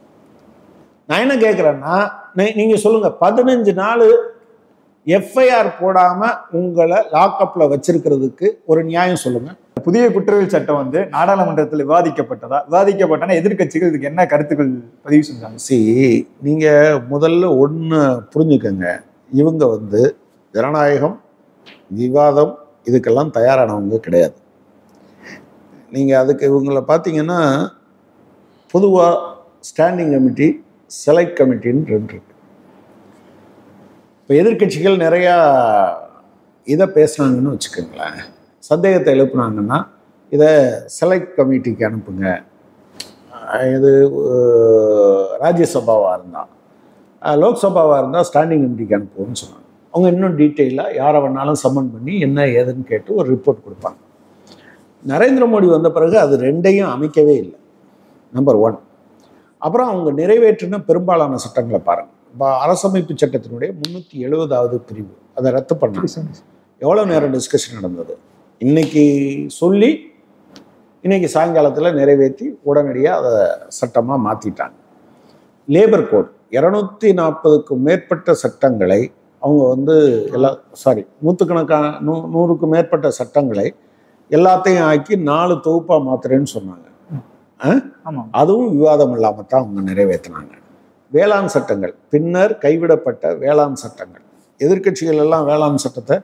நான் என்ன கேட்குறேன்னா நீங்க சொல்லுங்க பதினஞ்சு நாள் எஃப்ஐஆர் போடாம உங்களை லாக்அப்ல வச்சிருக்கிறதுக்கு ஒரு நியாயம் சொல்லுங்க புதிய குற்றவியல் சட்டம் வந்து நாடாளுமன்றத்தில் விவாதிக்கப்பட்டதா விவாதிக்கப்பட்டனா எதிர்க்கட்சிகள் இதுக்கு என்ன கருத்துக்கள் பதிவு செஞ்சாங்க சி நீங்க முதல்ல ஒன்று புரிஞ்சுக்கங்க இவங்க வந்து ஜனநாயகம் விவாதம் இதுக்கெல்லாம் தயாரானவங்க கிடையாது நீங்கள் அதுக்கு இவங்களை பார்த்தீங்கன்னா பொதுவாக ஸ்டாண்டிங் கமிட்டி செலக்ட் கமிட்டின்னு ரெண்டு இருக்கு இப்போ எதிர்க்கட்சிகள் நிறையா இதை பேசுனாங்கன்னு வச்சுக்கோங்களேன் சந்தேகத்தை எழுப்புனாங்கன்னா இதை செலக்ட் கமிட்டிக்கு அனுப்புங்க அஹ் இது அஹ், ராஜ்யசபாவாக இருந்தால் லோக்சபாவாக இருந்தால் ஸ்டாண்டிங் கமிட்டிக்கு அனுப்புவோம்னு சொன்னாங்க அவங்க இன்னும் டீட்டெயிலாக யாரை வேணாலும் சம்மன் பண்ணி என்ன ஏதுன்னு கேட்டு ஒரு ரிப்போர்ட் கொடுப்பாங்க நரேந்திர மோடி வந்த பிறகு அது ரெண்டையும் அமைக்கவே இல்லை நம்பர் ஒன் அப்புறம் அவங்க நிறைவேற்றின பெரும்பாலான சட்டங்களை பாருங்க இப்போ அரசமைப்பு சட்டத்தினுடைய முந்நூற்றி எழுபதாவது பிரிவு அதை ரத்து பண்ணாங்க எவ்வளோ நேரம் டிஸ்கஷன் நடந்தது இன்னைக்கு சொல்லி இன்னைக்கு சாயங்காலத்தில் நிறைவேற்றி உடனடியாக அதை சட்டமாக மாற்றிட்டாங்க லேபர் கோட் இரநூத்தி நாற்பதுக்கும் மேற்பட்ட சட்டங்களை அவங்க வந்து எல்லா சாரி நூற்றுக்கணக்கான நூ நூறுக்கும் மேற்பட்ட சட்டங்களை எல்லாத்தையும் ஆக்கி நாலு தொகுப்பாக மாத்துறேன்னு சொன்னாங்க ஆமா அதுவும் விவாதம் இல்லாமல் தான் அவங்க நிறைவேற்றினாங்க வேளாண் சட்டங்கள் பின்னர் கைவிடப்பட்ட வேளாண் சட்டங்கள் எதிர்க்கட்சிகள் எல்லாம் வேளாண் சட்டத்தை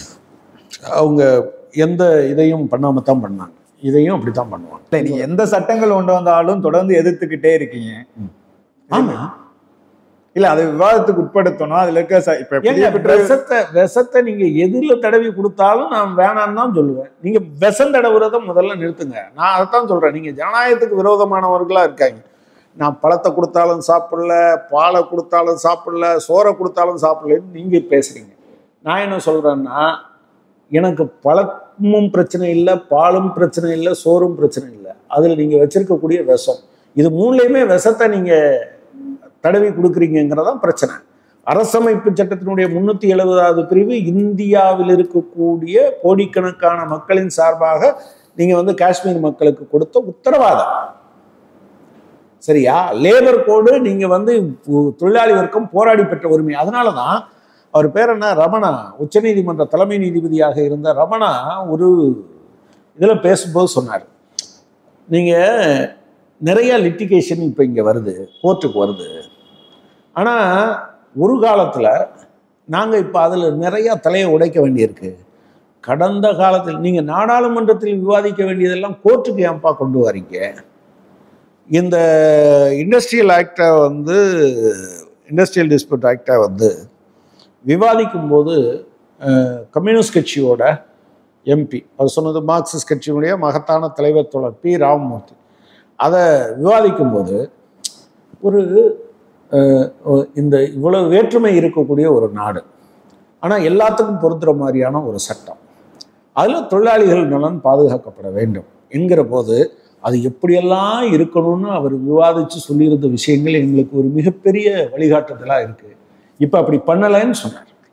அவங்க எந்த இதையும் பண்ணாம தான் பண்ணாங்க இதையும் அப்படி தான் பண்ணுவாங்க இல்ல நீங்க எந்த சட்டங்கள் கொண்டு வந்தாலும் தொடர்ந்து எதிர்த்துக்கிட்டே இருக்கீங்க ஆமா இல்ல அதை விவாதத்துக்கு உட்படுத்தணும் அதுல இருக்க ச- இப்ப புதிய ஏங்க குற்றவியல் விஷத்தை விஷத்தை நீங்க எதிரில தடவி கொடுத்தாலும் நான் வேணான்னு தான் சொல்லுவேன் நீங்க விஷம் தடவுறத முதல்ல நிறுத்துங்க நான் அதைத்தான் சொல்றேன் நீங்க ஜனநாயகத்துக்கு விரோதமானவர்களா இருக்காங்க நான் பழத்தை கொடுத்தாலும் சாப்பிடல பாலை கொடுத்தாலும் சாப்பிடல சோறை கொடுத்தாலும் சாப்பிடலன்னு நீங்க பேசுறீங்க நான் என்ன சொல்றேன்னா எனக்கு பழமும் பிரச்சனை இல்லை பாலும் பிரச்சனை இல்லை சோறும் பிரச்சனை இல்லை அதில் நீங்கள் வச்சிருக்கக்கூடிய விஷம் இது மூணுலையுமே விஷத்தை நீங்கள் தடவி கொடுக்குறீங்கிறதான் பிரச்சனை அரசமைப்பு சட்டத்தினுடைய முன்னூத்தி எழுபதாவது பிரிவு இந்தியாவில் இருக்கக்கூடிய கோடிக்கணக்கான மக்களின் சார்பாக நீங்க வந்து காஷ்மீர் மக்களுக்கு கொடுத்த உத்தரவாதம் சரியா லேபர் கோடு நீங்க வந்து உ- தொழிலாளி வர்க்கம் போராடி பெற்ற உரிமை அதனால தான் அவர் பேர் என்ன ரமணா உச்சநீதிமன்ற தலைமை நீதிபதியாக இருந்த ரமணா ஒரு இதில் பேசும்போது சொன்னார் நீங்க நிறைய லிட்டிகேஷன் இப்போ இங்கே வருது கோர்ட்டுக்கு வருது ஆனால் ஒரு காலத்தில் நாங்கள் இப்போ அதில் நிறைய தலையை உடைக்க வேண்டியிருக்கு கடந்த காலத்தில் நீங்கள் நாடாளுமன்றத்தில் விவாதிக்க வேண்டியதெல்லாம் கோர்ட்டுக்கு ஏன்பா கொண்டு வரீங்க இந்த இண்டஸ்ட்ரியல் ஆக்டை வந்து இண்டஸ்ட்ரியல் டிஸ்பியூட் ஆக்டை வந்து விவாதிக்கும் போது அஹ், கம்யூனிஸ்ட் கட்சியோட எம்பி அவர் சொன்னது மார்க்சிஸ்ட் கட்சியினுடைய மகத்தான தலைவர் தோழர் பி ராமமூர்த்தி அதை விவாதிக்கும் போது ஒரு அஹ், ஒ- இந்த இவ்வளவு வேற்றுமை இருக்கக்கூடிய ஒரு நாடு ஆனால் எல்லாத்துக்கும் பொருந்துற மாதிரியான ஒரு சட்டம் அதில் தொழிலாளிகள் நலன் பாதுகாக்கப்பட வேண்டும் என்கிற போது அது எப்படியெல்லாம் இருக்கணும்னு அவர் விவாதித்து சொல்லியிருந்த விஷயங்கள் எங்களுக்கு ஒரு மிகப்பெரிய வழிகாட்டுதலாக இருக்குது இப்போ அப்படி பண்ணலைன்னு சொன்னார்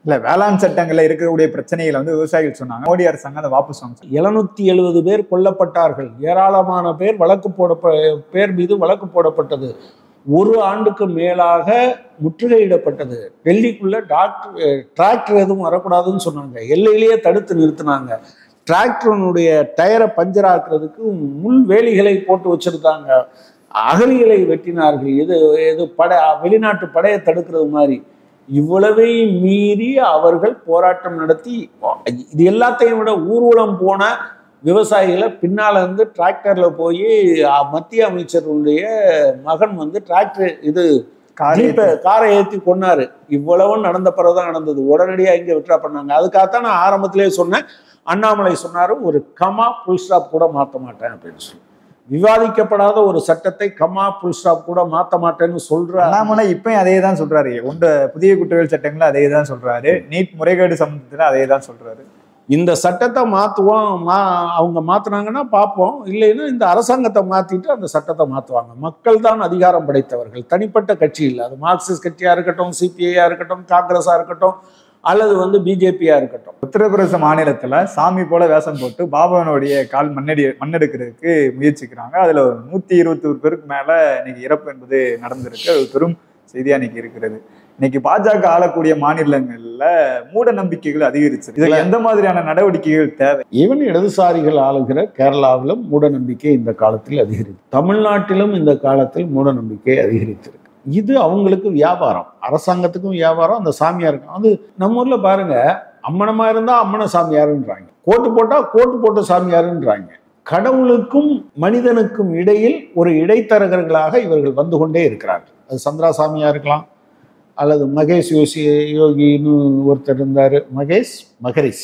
இல்ல வேளாண் சட்டங்கள்ல இருக்கக்கூடிய பிரச்சனைகளை வந்து விவசாயிகள் சொன்னாங்க மோடி அரசாங்கம் அதை வாபஸ் வாங்க எழுநூத்தி எழுபது பேர் கொல்லப்பட்டார்கள் ஏராளமான பேர் வழக்கு போட பேர் மீது வழக்கு போடப்பட்டது ஒரு ஆண்டுக்கு மேலாக முற்றுகையிடப்பட்டது டெல்லிக்குள்ள டாக்டர் டிராக்டர் எதுவும் வரக்கூடாதுன்னு சொன்னாங்க எல்லையிலேயே தடுத்து நிறுத்தினாங்க டிராக்டருனுடைய டயரை பஞ்சர் ஆக்குறதுக்கு முள் வேலிகளை போட்டு வச்சிருந்தாங்க அகலிகளை வெட்டினார்கள் இது இது படை வெளிநாட்டு படையை தடுக்கிறது மாதிரி இவ்வளவையும் மீறி அவர்கள் போராட்டம் நடத்தி இது எல்லாத்தையும் விட ஊர்வலம் போன விவசாயிகளை பின்னால இருந்து டிராக்டர்ல போய் மத்திய அமைச்சருடைய மகன் வந்து டிராக்டர் இது ஜீப்பை காரை ஏற்றி கொண்டாரு இவ்வளவும் நடந்த பிறகுதான் நடந்தது உடனடியா இங்க விட்ரா பண்ணாங்க அதுக்காகத்தான் நான் ஆரம்பத்திலேயே சொன்னேன் அண்ணாமலை சொன்னாரு ஒரு கமா புல் ஸ்டாப் கூட மாற்ற மாட்டேன் அப்படின்னு சொல்லி விவாதிக்கப்படாத ஒரு சட்டத்தை கமா புல் ஸ்டாப் கூட மாத்த மாட்டேன்னு சொல்ற அண்ணாமலை இப்பயும் அதே தான் சொல்றாரு உண்ட புதிய குற்றவியல் சட்டங்கள்ல அதே தான் சொல்றாரு நீட் முறைகேடு சம்பந்தத்துல அதே தான் சொல்றாரு இந்த சட்டத்தை மாற்றுவோம் மா அவங்க மாற்றினாங்கன்னா பார்ப்போம் இல்லைன்னா இந்த அரசாங்கத்தை மாற்றிட்டு அந்த சட்டத்தை மாற்றுவாங்க மக்கள் தான் அதிகாரம் படைத்தவர்கள் தனிப்பட்ட கட்சி இல்லை அது மார்க்சிஸ்ட் கட்சியாக இருக்கட்டும் சிபிஐயா இருக்கட்டும் காங்கிரஸாக இருக்கட்டும் அல்லது வந்து பிஜேபியா இருக்கட்டும் உத்தரப்பிரதேச மாநிலத்துல சாமி போல வேஷம் போட்டு பாபாவனுடைய கால் மண்ணடி மண்ணெடுக்கிறதுக்கு முயற்சிக்கிறாங்க அதுல ஒரு நூத்தி இருபத்தி ஒரு பேருக்கு மேல இன்னைக்கு இறப்பு என்பது நடந்திருக்கு அது பெரும் செய்தியா இன்னைக்கு இருக்கிறது இன்னைக்கு பாஜக ஆளக்கூடிய மாநிலங்கள்ல மூட நம்பிக்கைகள் அதிகரிச்சு இதுல எந்த மாதிரியான நடவடிக்கைகள் தேவை ஈவன் இடதுசாரிகள் ஆளுகிற கேரளாவிலும் மூட நம்பிக்கை இந்த காலத்தில் அதிகரித்து தமிழ்நாட்டிலும் இந்த காலத்தில் மூட நம்பிக்கை அதிகரித்திருக்கு இது அவங்களுக்கு வியாபாரம் அரசாங்கத்துக்கும் வியாபாரம் அந்த சாமியாருக்கும் அது நம்ம ஊர்ல பாருங்க அம்மனமா இருந்தா அம்மன சாமியாருன்றாங்க கோட்டு போட்டா கோட்டு போட்ட சாமியாருன்றாங்க கடவுளுக்கும் மனிதனுக்கும் இடையில் ஒரு இடைத்தரகர்களாக இவர்கள் வந்து கொண்டே இருக்கிறார்கள் அது சந்திரா சாமியா இருக்கலாம் அல்லது மகேஷ் யோசி யோகின்னு ஒருத்தர் இருந்தார் மகேஷ் மகரிஷ்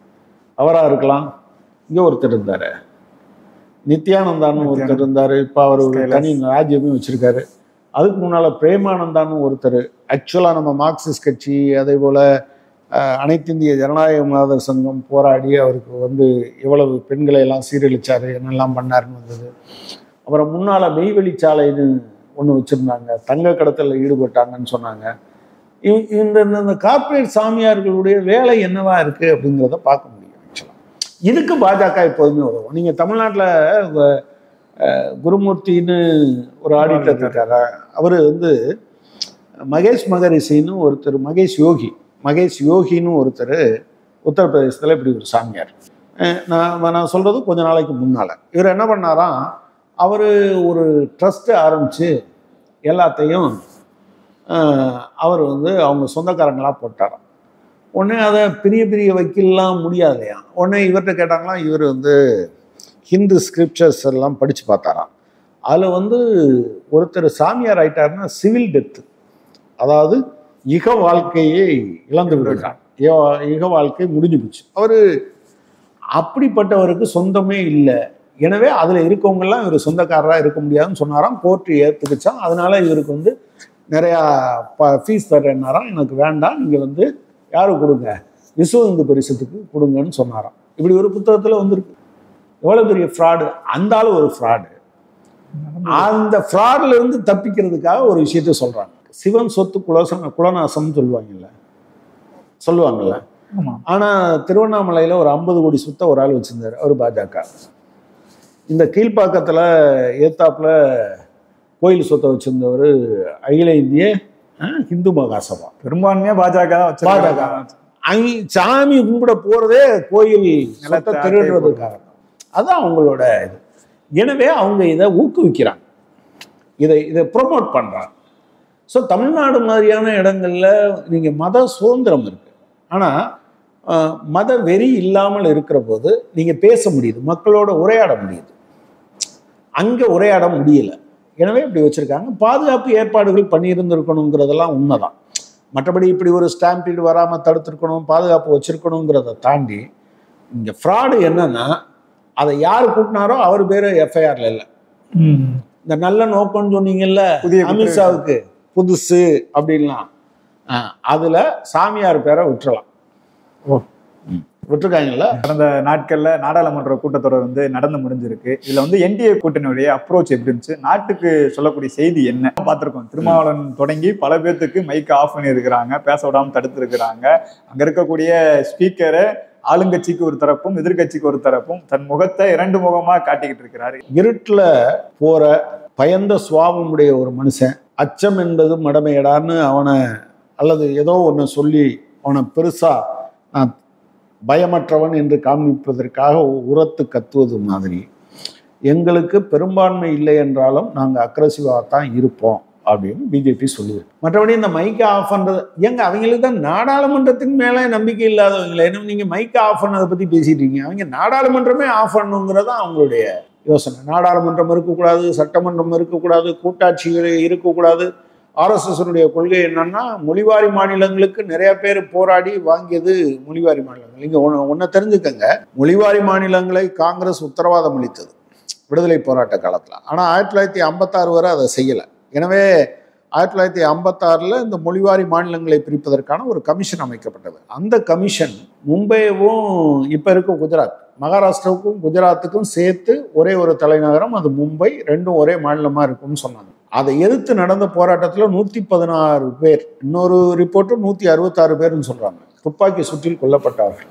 அவராக இருக்கலாம் இங்கே ஒருத்தர் இருந்தார் நித்யானந்தான்னு ஒருத்தர் இருந்தார் இப்போ அவர் ஒரு தனி ராஜ்யமே வச்சிருக்காரு அதுக்கு முன்னால் பிரேமானந்தான்னு ஒருத்தர் ஆக்சுவலாக நம்ம மார்க்சிஸ்ட் கட்சி அதே போல் அனைத்து இந்திய ஜனநாயக மாதர் சங்கம் போராடி அவருக்கு வந்து எவ்வளவு பெண்களை எல்லாம் சீரழிச்சாரு என்னெல்லாம் பண்ணாருன்னு வந்தது அப்புறம் முன்னால் மெய்வெளிச்சாலைன்னு ஒன்று வச்சுருந்தாங்க தங்க கடத்தலில் ஈடுபட்டாங்கன்னு சொன்னாங்க இந்த இந்த கார்ப்பரேட் சாமியார்களுடைய வேலை என்னவா இருக்குது அப்படிங்கிறத பார்க்க முடியும் ஆக்சுவலாக இதுக்கு பாஜக எப்போதுமே உதவும் நீங்கள் தமிழ்நாட்டில் குருமூர்த்தின்னு ஒரு ஆடிட்டர் இருக்காரா அவர் வந்து மகேஷ் மகரிஷின்னு ஒருத்தர் மகேஷ் யோகி மகேஷ் யோகின்னு ஒருத்தர் உத்தரப்பிரதேசத்தில் இப்படி ஒரு சாமியார் நான் நான் சொல்கிறது கொஞ்ச நாளைக்கு முன்னால் இவர் என்ன பண்ணாராம் அவர் ஒரு ட்ரஸ்ட்டு ஆரம்பித்து எல்லாத்தையும் அவர் வந்து அவங்க சொந்தக்காரங்களாக போட்டாராம் உடனே அதை பெரிய பெரிய வைக்கலாம் முடியாதுலையா உடனே இவர்கிட்ட கேட்டாங்களாம் இவர் வந்து ஹிந்து ஸ்கிரிப்சர்ஸ் எல்லாம் படித்து பார்த்தாராம் அதில் வந்து ஒருத்தர் சாமியார் ஆயிட்டாருன்னா சிவில் டெத்து அதாவது இக வாழ்க்கையை இழந்து விடுகிறார் இக வாழ்க்கை முடிஞ்சு போச்சு அவர் அப்படிப்பட்டவருக்கு சொந்தமே இல்லை எனவே அதில் இருக்கவங்கெல்லாம் இவர் சொந்தக்காரராக இருக்க முடியாதுன்னு சொன்னாராம் கோர்ட்டு ஏற்றுக்குச்சான் அதனால இவருக்கு வந்து நிறையா ப ஃபீஸ் தர்றேன்னாராம் எனக்கு வேண்டாம் நீங்கள் வந்து யாருக்கு கொடுங்க விஸ்வ இந்து பரிசத்துக்கு கொடுங்கன்னு சொன்னாராம் இப்படி ஒரு புத்தகத்தில் வந்திருக்கு எவ்வளோ பெரிய ஃப்ராடு அந்த ஆளு ஒரு ஃப்ராடு அந்த ஃப்ராட்ல இருந்து தப்பிக்கிறதுக்காக ஒரு விஷயத்த சொல்றாங்க சிவன் சொத்து குலசம் குலநாசம்னு சொல்லுவாங்கல்ல சொல்லுவாங்கல்ல ஆனா திருவண்ணாமலையில ஒரு ஐம்பது கோடி சொத்தை ஒரு ஆள் வச்சிருந்தாரு அவர் பாஜக இந்த கீழ்ப்பாக்கத்துல ஏத்தாப்புல கோயில் சொத்தை வச்சிருந்தவர் அகில இந்திய இந்து மகாசபா பெரும்பான்மையா பாஜக தான் பாஜக அங்க சாமி கும்பிட போறதே கோயில் நிலத்தை திருடுறதுக்காக அதுதான் அவங்களோட இது எனவே அவங்க இதை ஊக்குவிக்கிறாங்க இதை இதை ப்ரொமோட் பண்ணுறாங்க ஸோ தமிழ்நாடு மாதிரியான இடங்கள்ல நீங்கள் மத சுதந்திரம் இருக்கு ஆனால் மத வெறி இல்லாமல் இருக்கிற போது நீங்கள் பேச முடியுது மக்களோட உரையாட முடியுது அங்கே உரையாட முடியல எனவே இப்படி வச்சுருக்காங்க பாதுகாப்பு ஏற்பாடுகள் பண்ணியிருந்திருக்கணுங்கிறதெல்லாம் உண்மைதான் மற்றபடி இப்படி ஒரு ஸ்டாம்பீடு வராமல் தடுத்துருக்கணும் பாதுகாப்பு வச்சுருக்கணுங்கிறத தாண்டி இங்கே ஃப்ராடு என்னன்னா அதை யார் கூட்டினாரோ அவர் பேர் எஃப்ஐஆர்ல இல்லை இந்த நல்ல நோக்கம்னு சொன்னீங்கல்ல அமித்ஷாவுக்கு புதுசு அப்படின்லாம் அதுல சாமியார் பேரை விட்டுறலாம் விட்டுருக்காங்கல்ல கடந்த நாட்கள்ல நாடாளுமன்ற கூட்டத்தொடர் வந்து நடந்து முடிஞ்சிருக்கு இதுல வந்து என்டிஏ கூட்டணியுடைய அப்ரோச் எப்படி இருந்துச்சு நாட்டுக்கு சொல்லக்கூடிய செய்தி என்ன பார்த்திருக்கோம் திருமாவளவன் தொடங்கி பல பேர்த்துக்கு மைக் ஆஃப் பண்ணி இருக்கிறாங்க பேச விடாம தடுத்து இருக்கிறாங்க அங்க இருக்கக்கூடிய ஸ்பீக்கரை ஆளுங்கட்சிக்கு ஒரு தரப்பும் எதிர்க்கட்சிக்கு ஒரு தரப்பும் தன் முகத்தை இரண்டு முகமா காட்டிக்கிட்டு இருக்கிறாரு இருட்டுல போற பயந்த சுவாபமுடைய ஒரு மனுஷன் அச்சம் என்பது மடமையடான்னு அவனை அல்லது ஏதோ ஒன்று சொல்லி அவனை பெருசா நான் பயமற்றவன் என்று காண்பிப்பதற்காக உரத்து கத்துவது மாதிரி எங்களுக்கு பெரும்பான்மை இல்லை என்றாலும் நாங்கள் அக்ரஸிவாக தான் இருப்போம் அப்படின்னு பிஜேபி சொல்லுது மற்றபடி இந்த மைக்கை ஆஃப் பண்ணுறது எங்க அவங்களுக்கு தான் நாடாளுமன்றத்தின் மேலே நம்பிக்கை இல்லாதவங்களே என்ன நீங்கள் மைக்கை ஆஃப் பண்ணதை பற்றி பேசிட்டு இருக்கீங்க அவங்க நாடாளுமன்றமே ஆஃப் பண்ணுங்கிறது தான் அவங்களுடைய யோசனை நாடாளுமன்றம் இருக்கக்கூடாது சட்டமன்றம் இருக்கக்கூடாது கூட்டாட்சிகள் இருக்கக்கூடாது ஆர்எஸ்எஸ்னுடைய கொள்கை என்னன்னா மொழிவாரி மாநிலங்களுக்கு நிறைய பேர் போராடி வாங்கியது மொழிவாரி மாநிலங்கள் இங்கே ஒன்று ஒன்றை தெரிஞ்சுக்கங்க மொழிவாரி மாநிலங்களை காங்கிரஸ் உத்தரவாதம் அளித்தது விடுதலை போராட்ட காலத்தில் ஆனால் ஆயிரத்தி தொள்ளாயிரத்தி ஐம்பத்தாறு வரை அதை செய்யலை எனவே ஆயிரத்தி தொள்ளாயிரத்தி ஐம்பத்தாறில் இந்த மொழிவாரி மாநிலங்களை பிரிப்பதற்கான ஒரு கமிஷன் அமைக்கப்பட்டது அந்த கமிஷன் மும்பையும் இப்போ இருக்க குஜராத் மகாராஷ்டிராவுக்கும் குஜராத்துக்கும் சேர்த்து ஒரே ஒரு தலைநகரம் அது மும்பை ரெண்டும் ஒரே மாநிலமாக இருக்கும்னு சொன்னாங்க அதை எதிர்த்து நடந்த போராட்டத்தில் நூற்றி பதினாறு பேர் இன்னொரு ரிப்போர்ட்டும் நூற்றி அறுபத்தாறு பேர்னு சொல்கிறாங்க துப்பாக்கி சுற்றில் கொல்லப்பட்டார்கள்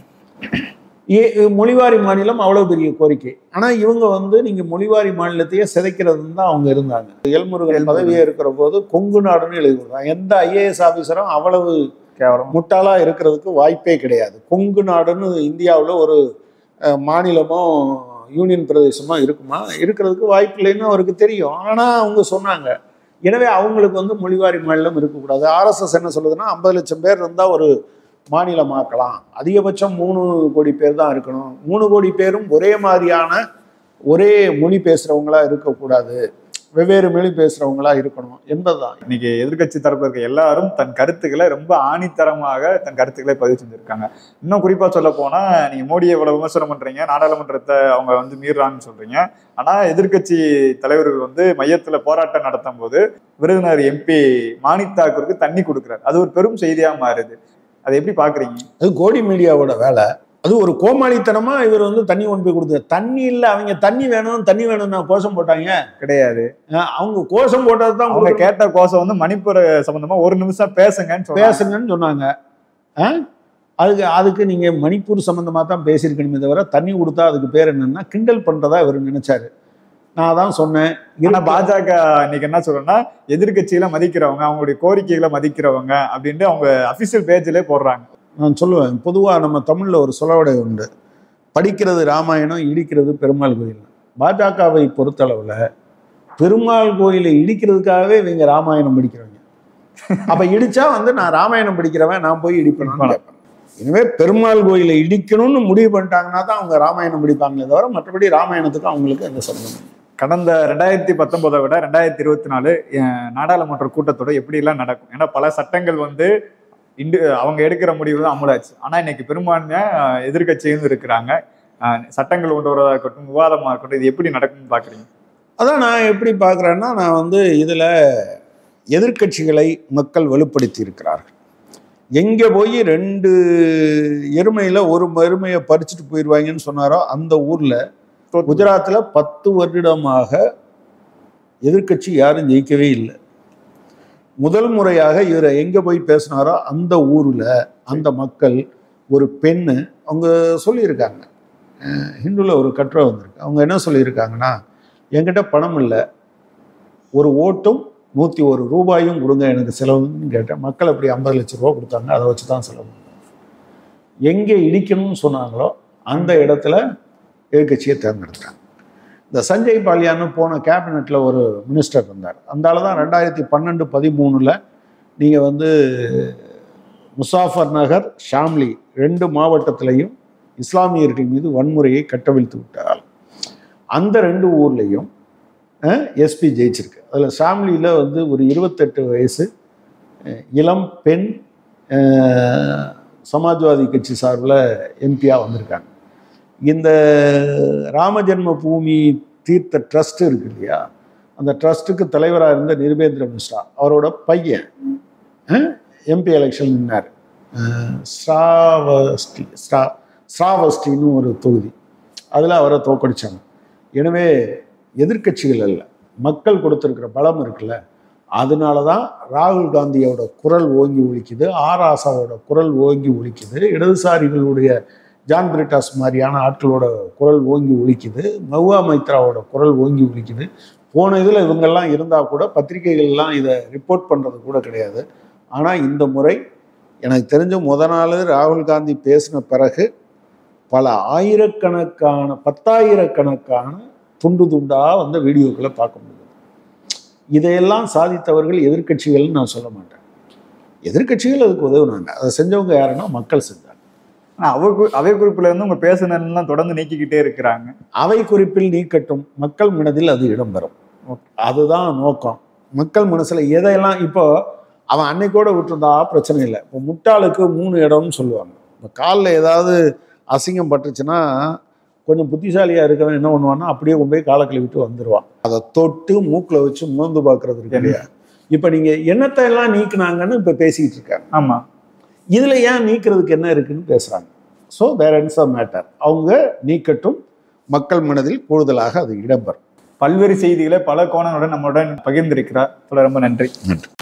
ஏ மொழிவாரி மாநிலம் அவ்வளோ பெரிய கோரிக்கை ஆனால் இவங்க வந்து நீங்கள் மொழிவாரி மாநிலத்தையே சிதைக்கிறதுன்னு தான் அவங்க இருந்தாங்க எல்முருகன் பதவியே இருக்கிற போது கொங்கு நாடுன்னு எழுதி கொடுத்தாங்க எந்த ஐஏஎஸ் ஆஃபீஸரும் அவ்வளவு கேவலம் முட்டாளா இருக்கிறதுக்கு வாய்ப்பே கிடையாது கொங்கு நாடுன்னு இந்தியாவில் ஒரு அஹ், மாநிலமோ யூனியன் பிரதேசமோ இருக்குமா இருக்கிறதுக்கு வாய்ப்பு இல்லைன்னு அவருக்கு தெரியும் ஆனால் அவங்க சொன்னாங்க எனவே அவங்களுக்கு வந்து மொழிவாரி மாநிலம் இருக்கக்கூடாது ஆர்எஸ்எஸ் என்ன சொல்லுதுன்னா ஐம்பது லட்சம் பேர் இருந்தால் ஒரு மாநிலமாக்கலாம் அதிகபட்சம் மூணு கோடி பேர் தான் இருக்கணும் மூணு கோடி பேரும் ஒரே மாதிரியான ஒரே மொழி பேசுகிறவங்களா இருக்கக்கூடாது வெவ்வேறு மொழி பேசுகிறவங்களா இருக்கணும் என்பதுதான் இன்னைக்கு எதிர்க்கட்சி தரப்பு இருக்க எல்லாரும் தன் கருத்துக்களை ரொம்ப ஆணித்தரமாக தன் கருத்துக்களை பதிவு செஞ்சிருக்காங்க இன்னும் குறிப்பா சொல்ல போனா நீங்க மோடியை இவ்வளவு விமர்சனம் பண்றீங்க நாடாளுமன்றத்தை அவங்க வந்து மீறான்னு சொல்றீங்க ஆனா எதிர்க்கட்சி தலைவர்கள் வந்து மையத்துல போராட்டம் நடத்தும் போது விருதுநகர் எம்பி மாணிக் தாக்கூருக்கு தண்ணி கொடுக்குறாரு அது ஒரு பெரும் செய்தியா மாறுது அதை எப்படி பாக்குறீங்க அது கோடி மீடியாவோட வேலை அது ஒரு கோமாளித்தனமா இவர் வந்து தண்ணி கொண்டு போய் கொடுத்தாரு தண்ணி இல்லை அவங்க தண்ணி வேணும் தண்ணி வேணும்னு கோஷம் போட்டாங்க கிடையாது அஹ் அவங்க கோஷம் போட்டது தான் அவங்க கேட்ட கோஷம் வந்து மணிப்பூர் சம்பந்தமா ஒரு நிமிஷம் பேசுங்கன்னு சொல்றாங்க பேசுங்கன்னு சொன்னாங்க அஹ் அதுக்கு அதுக்கு நீங்க மணிப்பூர் சம்பந்தமா தான் பேசியிருக்கணுமே தவிர தண்ணி கொடுத்தா அதுக்கு பேர் என்னன்னா கிண்டல் பண்றதா இவர் நினைச்சாரு நான் தான் சொன்னேன் ஆனா பாஜக இன்னைக்கு என்ன சொல்றேன்னா எதிர்க்கட்சிகளை மதிக்கிறவங்க அவங்களுடைய கோரிக்கைகளை மதிக்கிறவங்க அப்படின்ட்டு அவங்க அபிஷியல் பேஜ்ல போடுறாங்க நான் சொல்லுவேன் பொதுவா நம்ம தமிழ்ல ஒரு சொலவடை உண்டு படிக்கிறது ராமாயணம் இடிக்கிறது பெருமாள் கோயில் பாஜகவை பொறுத்தளவுல பெருமாள் கோயிலை இடிக்கிறதுக்காகவே இவங்க ராமாயணம் படிக்கிறவங்க அப்ப இடிச்சா வந்து நான் ராமாயணம் படிக்கிறவன் நான் போய் இடிப்பேன் கேட்பேன் எனவே பெருமாள் கோயிலை இடிக்கணும்னு முடிவு பண்ணிட்டாங்கன்னா தான் அவங்க ராமாயணம் படிப்பாங்களே தவிர மற்றபடி ராமாயணத்துக்கு அவங்களுக்கு எந்த சம்பந்தம் இல்லை. கடந்த ரெண்டாயிரத்தி பத்தொன்பதை விட ரெண்டாயிரத்தி இருபத்தி நாலு அஹ், நாடாளுமன்ற கூட்டத்தொடர் எப்படி எல்லாம் நடக்கும் ஏன்னா பல சட்டங்கள் வந்து இண்டு அவங்க எடுக்கிற முடிவு தான் அமலாச்சு ஆனா இன்னைக்கு பெரும்பான்மையா அஹ், எதிர்க்கட்சியும் இருக்கிறாங்க அஹ், சட்டங்கள் கொண்டு வரதா இருக்கட்டும் விவாதமா இருக்கட்டும் இது எப்படி நடக்கும்னு பாக்குறீங்க அதான் நான் எப்படி பார்க்குறேன்னா நான் வந்து இதில் எதிர்க்கட்சிகளை மக்கள் வலுப்படுத்தி இருக்கிறார்கள் எங்கே போய் ரெண்டு எருமையில் ஒரு எருமையை பறிச்சுட்டு போயிடுவாங்கன்னு சொன்னாரோ அந்த ஊரில் குஜராத்தில் பத்து வருடமாக எதிர்க்கட்சி யாரும் ஜெயிக்கவே இல்லை முதல் முறையாக இவர் எங்கே போய் பேசினாரோ அந்த ஊரில் அந்த மக்கள் ஒரு பெண்ணு அவங்க சொல்லியிருக்காங்க அஹ் ஹிந்துல ஒரு கட்டுரை வந்திருக்கு அவங்க என்ன சொல்லியிருக்காங்கன்னா என்கிட்ட பணம் இல்லை ஒரு ஓட்டும் நூற்றி ஒரு ரூபாயும் கொடுங்க எனக்கு செலவுன்னு கேட்டேன் மக்கள் அப்படி ஐம்பது லட்ச ரூபா கொடுத்தாங்க அதை வச்சு தான் செலவு பண்ணாங்க. எங்கே இடிக்கணும்னு சொன்னாங்களோ அந்த இடத்துல எதிர்க்கட்சியை தேர்ந்தெடுத்தாங்க இந்த சஞ்சய் பாலியான்னு போன கேபினெட்டில் ஒரு மினிஸ்டர் இருந்தார் அந்த ஆள் தான் ரெண்டாயிரத்தி பன்னெண்டு பதிமூணில் நீங்கள் வந்து முசாஃபர் நகர் ஷாம்லி ரெண்டு மாவட்டத்திலையும் இஸ்லாமியர்கள் மீது வன்முறையை கட்டவிழ்த்து விட்டார் அந்த ரெண்டு ஊர்லேயும் எஸ்பி ஜெயிச்சிருக்கு அதில் ஷாம்லியில் வந்து ஒரு இருபத்தெட்டு வயசு அஹ், இளம் பெண் அஹ், சமாஜ்வாதி கட்சி சார்பில் எம்பியாக வந்திருக்காங்க இந்த ராமஜென்ம பூமி தீர்த்த ட்ரஸ்ட் இருக்கு இல்லையா அந்த ட்ரஸ்ட்டுக்கு தலைவராக இருந்த நிருபேந்திர மிஸ்ரா அவரோட பையன் எம்பி எலெக்ஷன் நின்னார் ஸ்ராவஸ்டி ஸ்ரா ஸ்ராவஸ்டின்னு ஒரு தொகுதி அதில் அவரை தோக்கடிச்சாங்க எனவே எதிர்க்கட்சிகள் அல்ல மக்கள் கொடுத்துருக்கிற பலம் இருக்குல்ல அதனால தான் ராகுல் காந்தியோட குரல் ஓங்கி ஒலிக்குது ஆர் ஆசாவோட குரல் ஓங்கி ஒலிக்குது இடதுசாரிகளுடைய ஜான் பிரிட்டாஸ் மாதிரியான ஆட்களோட குரல் ஓங்கி ஒலிக்குது மவுவா மைத்ராவோட குரல் ஓங்கி ஒலிக்குது போன இதில் இவங்கெல்லாம் இருந்தால் கூட பத்திரிகைகள்லாம் இதை ரிப்போர்ட் பண்ணுறது கூட கிடையாது ஆனால் இந்த முறை எனக்கு தெரிஞ்ச முத நாள் ராகுல் காந்தி பேசின பிறகு பல ஆயிரக்கணக்கான பத்தாயிரக்கணக்கான துண்டு துண்டாக வந்த வீடியோக்களை பார்க்க முடியுது இதையெல்லாம் சாதித்தவர்கள் எதிர்க்கட்சிகள்னு நான் சொல்ல மாட்டேன் எதிர்க்கட்சிகள் அதுக்கு உதவுனாங்க அதை செஞ்சவங்க யாருன்னா மக்கள் செஞ்சாங்க ஆனா அவ கு- அவை குறிப்புல இருந்து உங்க பேசுனதெல்லாம் தொடர்ந்து நீக்கிக்கிட்டே இருக்கிறாங்க அவை குறிப்பில் நீக்கட்டும் மக்கள் மனதில் அது இடம்பெறும் Okay. அதுதான் நோக்கம் மக்கள் மனசுல எதையெல்லாம் இப்போ அவன் அன்னைக்கோட விட்டுருந்தா பிரச்சனை இல்லை இப்போ முட்டாளுக்கு மூணு இடம்னு சொல்லுவாங்க இப்போ காலில் ஏதாவது அசிங்கம் பட்டுச்சுன்னா கொஞ்சம் புத்திசாலியா இருக்கவன் என்ன பண்ணுவான்னா அப்படியே கொண்டு போய் காலை கழுவிட்டு வந்துடுவான் அதை தொட்டு மூக்கில் வச்சு மோந்து பார்க்கறது இருக்கு இல்லையா இப்போ நீங்க எண்ணத்தை எல்லாம் நீக்குனாங்கன்னு இப்போ பேசிக்கிட்டு இருக்காங்க ஆமா இதுல ஏன் நீக்கிறதுக்கு என்ன இருக்குன்னு பேசுறாங்க so there ends a matter அவங்க நீக்கட்டும் மக்கள் மனதில் கூடுதலாக அது இடம்பெறும் பல்வேறு செய்திகளை பல கோணங்களுடன் நம்முடன் பகிர்ந்திருக்கிறார் தொடர் ரொம்ப நன்றி நன்றி